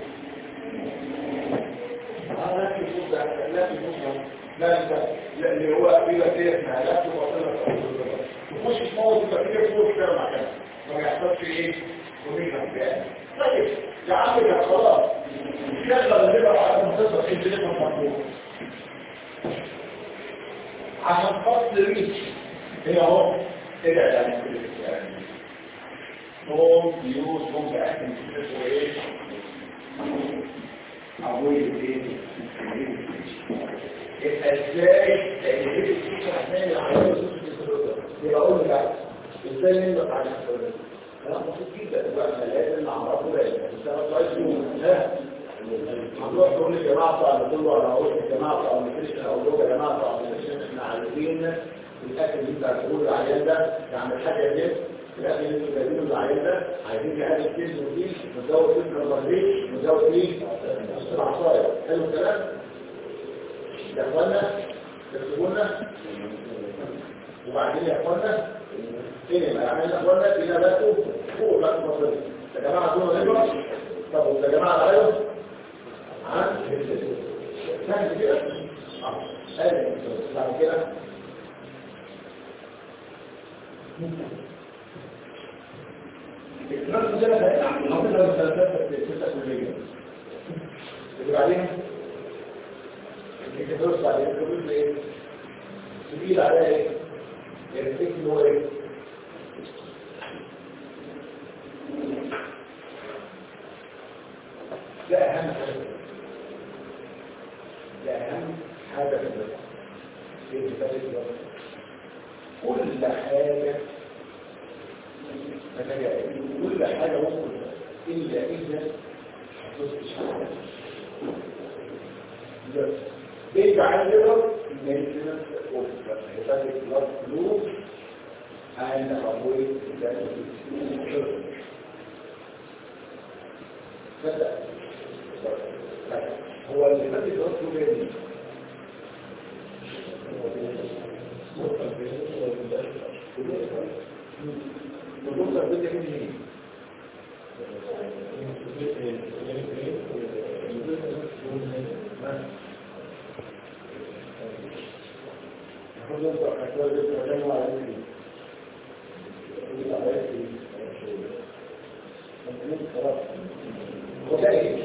اه لا تقول ده لا تقول لا لا لا اللي هو في بكتيريا اسمها لا تقول تخش تموت البكتيريا فوق كده مع كده ما يحصلش ايه كوميشن طيب يا عم ده خلاص شغل الليبر على المنتصف انت ليه مطلوب عشان فصل ريش هي اهو كده يعني هوم يوز هوم باكن ايه ابوي ايه يبقى ازاي لان دي الفكره هتعمل على يبقى اقول لك ازاي ننبط على الحساب لا بسيط جدا بقى احنا لازم نعرفه لازم نشتغل كويس ها هنروح نقول للجماعه بتوع الدكتور ولا اقول للجماعه بتوع النيوتريشن او لو يا جماعه بتوع النيوتريشن احنا عايزين الاكل اللي انت هتقول العيان ده يعمل حاجه دي الاكل اللي انتوا جايبينه العيان ده عايزين نقلل كيس وكيس نزود كيس نظريه نزود ايه العصايه حلو الكلام يا اخوانا تكتبوا لنا وبعدين يا اخوانا ايه ما يعمل اخوانا الى ذاته فوق لا تفضل يا جماعه دول نبرة طب يا جماعه عليهم عن سهل كده اه سهل بعد كده الكلام ده بقى عامل لها ثلاثه سته كليه وبعدين الكتاب بعدين تقول ايه تقيل عليها ايه الفكر هو ايه ده اهم حاجه ده اهم حاجه في البلد في البلد كل حاجه كل حاجه ممكن الا اذا تصبح حاجه بيرجع عندنا maintenance of hepatic blood flow and avoid that بدأ هو الهيباتيك بلاد فلو جاي منين؟ الدكتور بدأ منين؟ وذلك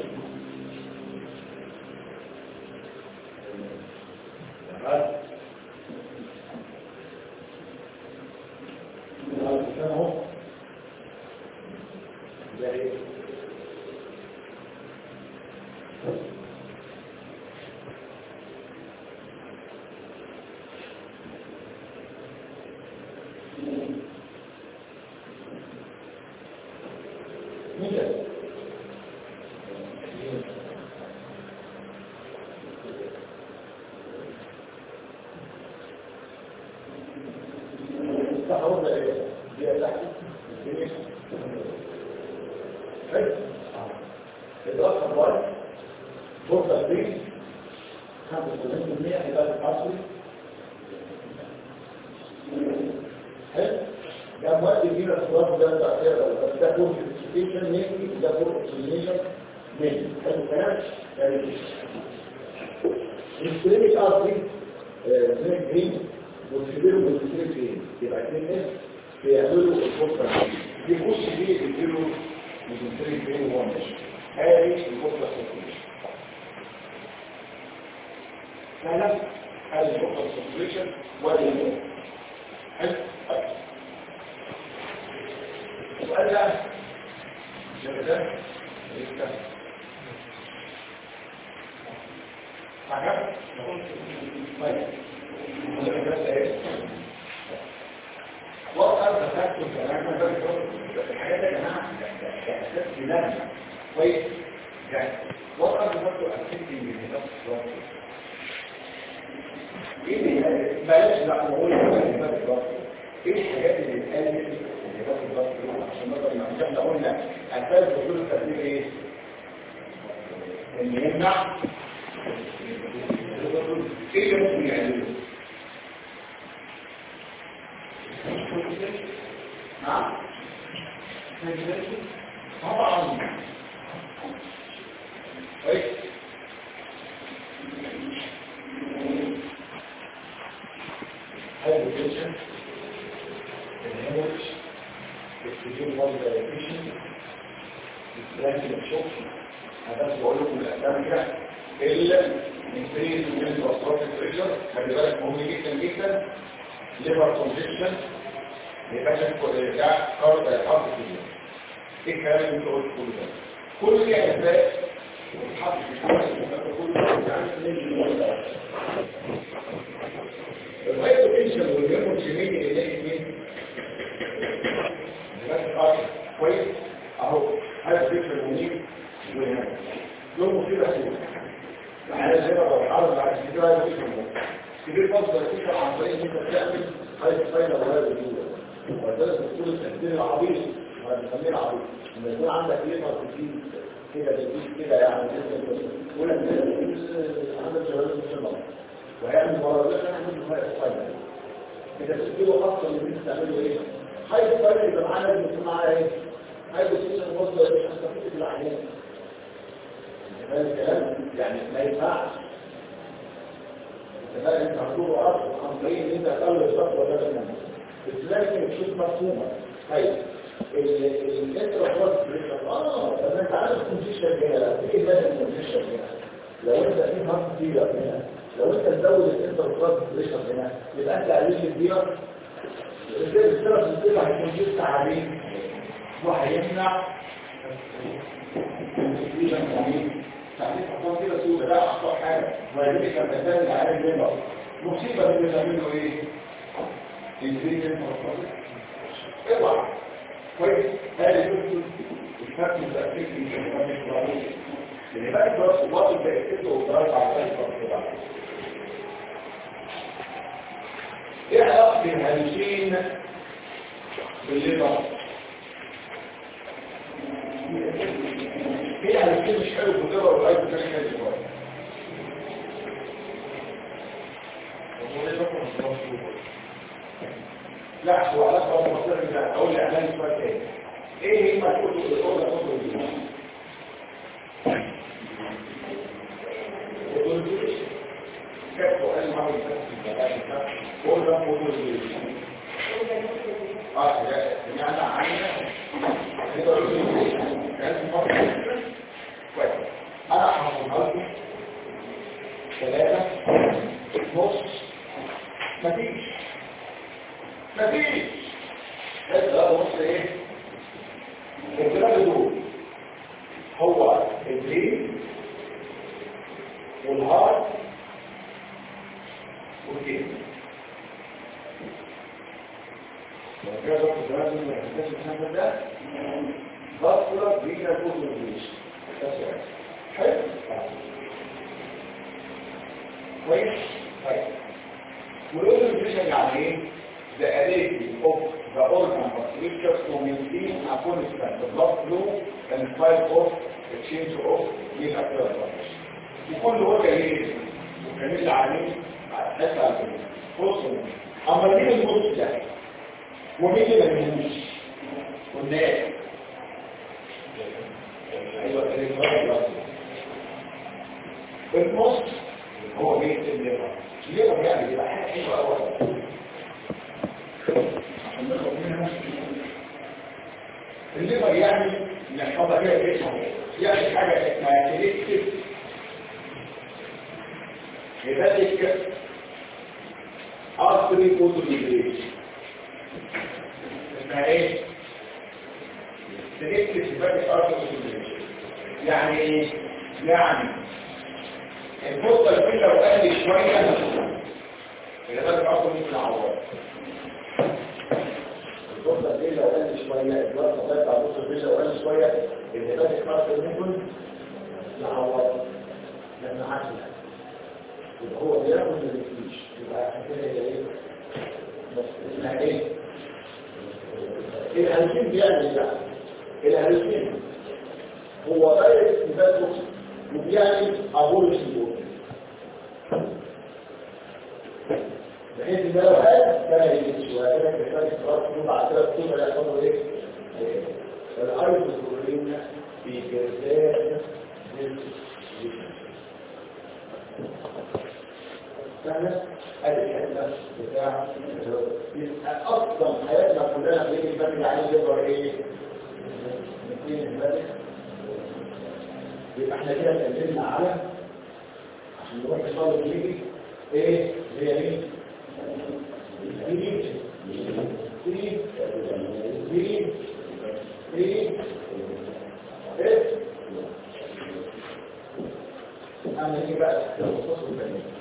وتسيبهم بالكتير فين يبقى اتنين اس بيعملوا الفرصة دي بص دي بيديله بالكتير فين وهو ماشي هذه الفرصة السيركيليشن سهلة هذه الفرصة السيركيليشن وهذه الفرصة حلو طيب. السؤال ده الشبه ده لسه حاجة طيب What are the factors that are going to الحاجات يا جماعة أساس بلاد كويس يعني what are the factors affecting the health ايه اللي بلاش لا نقول الهبات ايه الحاجات اللي بتقلل الهبات الضغط عشان نقدر نعمل احنا قلنا اساس وصول التأثير ايه؟ ان يمنع ايه اللي ممكن يعمله؟ نعم طبعا كويس hypertension, hemorrhage, extreme body dilatation, distraction of shock, هذا بقول لكم الأسباب كده إلا increase in intraosmotic pressure خلي بالك مهم جدا جدا liver congestion يبقى بتاع قرض الحرب فيه ايه الكلام اللي انت قلت كله ده كل دي اسباب والحرب الهايبوتنشن والهيموجينية اللي هي مين؟ كويس اهو هذا الفكر المنيب وهنا دول مصيبة سوء يعني زي ما لو الحرب بعد كده هذا الفكر المنيب كبير فضل الفكر عن طريق ان انت تعمل هاي الفايلة وهذا الدولة وذلك بتقول التهديد العبيط وهذا بنسميه العبيط لما يكون عندك ليفر كتير كده بتجيب كده يعني يقول لك كده عندك جوانب مش وهيعمل مرضات انا كنت فايق الفايلة كده تسجيله اصلا اللي انت تعمله ايه هاي الفايلة يبقى معانا لازم يكون معاها ايه هاي بسيطة موصلة مش هستفيد بالعيان هذا الكلام يعني ما ينفعش انت بقى انت هتدور اصلا عن طريق ان انت هتقلل الخطوه ده كمان بس لازم تشوف مفهومه طيب الانترا اه طب انت عارف الكونجيشن هنا ايه لازم الكونجيشن هنا لو انت في هارت ديلر هنا لو انت تزود الانترا بريشر هنا يبقى انت قليل الديلر السيرف الديلر هيكون جزء عليه وهيمنع الكونجيشن يعني تعريف أخطاء كده سوء ده أخطاء حاجة ويجب كان تسال عليه الليبر مصيبة اللي بتعمله إيه؟ إنزيل المرفضة اوعى كويس هذا يمكن الفرق التأكيد في الكلمات الشرعية اللي بقى الدراسة الوقت بتأكده والدراسة على ذلك فرق ايه علاقة الهالوسين بالليبر؟ هي على كده مش حلو في الجبر والعيب بتاعي حلو شويه لا هو علاقه هو مصدر بتاع اقول اعلان سؤال تاني ايه هي مسؤوليه الاوضه الخطوه دي كيف قال ما هو بقول ده فوتو اه يعني عندنا كويس انا هحطها لكم ثلاثة نص مفيش مفيش هذا نص ايه الكلام دول هو البرين والهارت والكيد وكذا ضغط لازم يحتاج الحمد ده ضغط بينا كل الجيش حلو كويس طيب والاورجنيشن يعني ايه the ability of the organ of structures to maintain a constant blood flow and type of exchange of nuclear وكل هو ايه وكمل عليه حتى على بص اما مين النص ده ومين اللي ما بيهمش والناس ايوه النص هو بيت الليبر الليبر يعني بيبقى حاجه حلوه قوي الليفر يعني نحفظها كده في اسمه يعني حاجة اسمها سيلكتيف هيباتيك ارتري فوتوليبريشن اسمها ايه؟ سيلكتيف هيباتيك ارتري فوتوليبريشن يعني ايه؟ يعني الفرصة اللي لو قل شوية الهيباتيك ارتري في العوار الفرصة دي لو قل شوية الوقت ده بتاع الفرصة دي لو قل شوية الهبات الكارت ممكن يعوض لأن عكس يبقى هو بياخد ما بيكفيش يبقى عشان كده هي ايه؟ بس اسمها ايه؟ الهلسين بيعمل ده الهلسين هو غير استفاده وبيعمل ابولش البول بحيث ان لو قال كان يجي شويه كده كده خلاص بعد كده الطول يحصل له ايه؟ الايزوكلورين في جزاء سهلة ادي الحته بتاع يبقى اصلا حياتنا كلها بيجي البنك عليه يقدر ايه؟ الاثنين البنك يبقى احنا كده اتكلمنا على عشان نروح نصلي ونيجي ايه؟ هي ايه؟ تريد تريد تريد تريد ايه؟ اعمل ايه بقى؟ الخصوص الثاني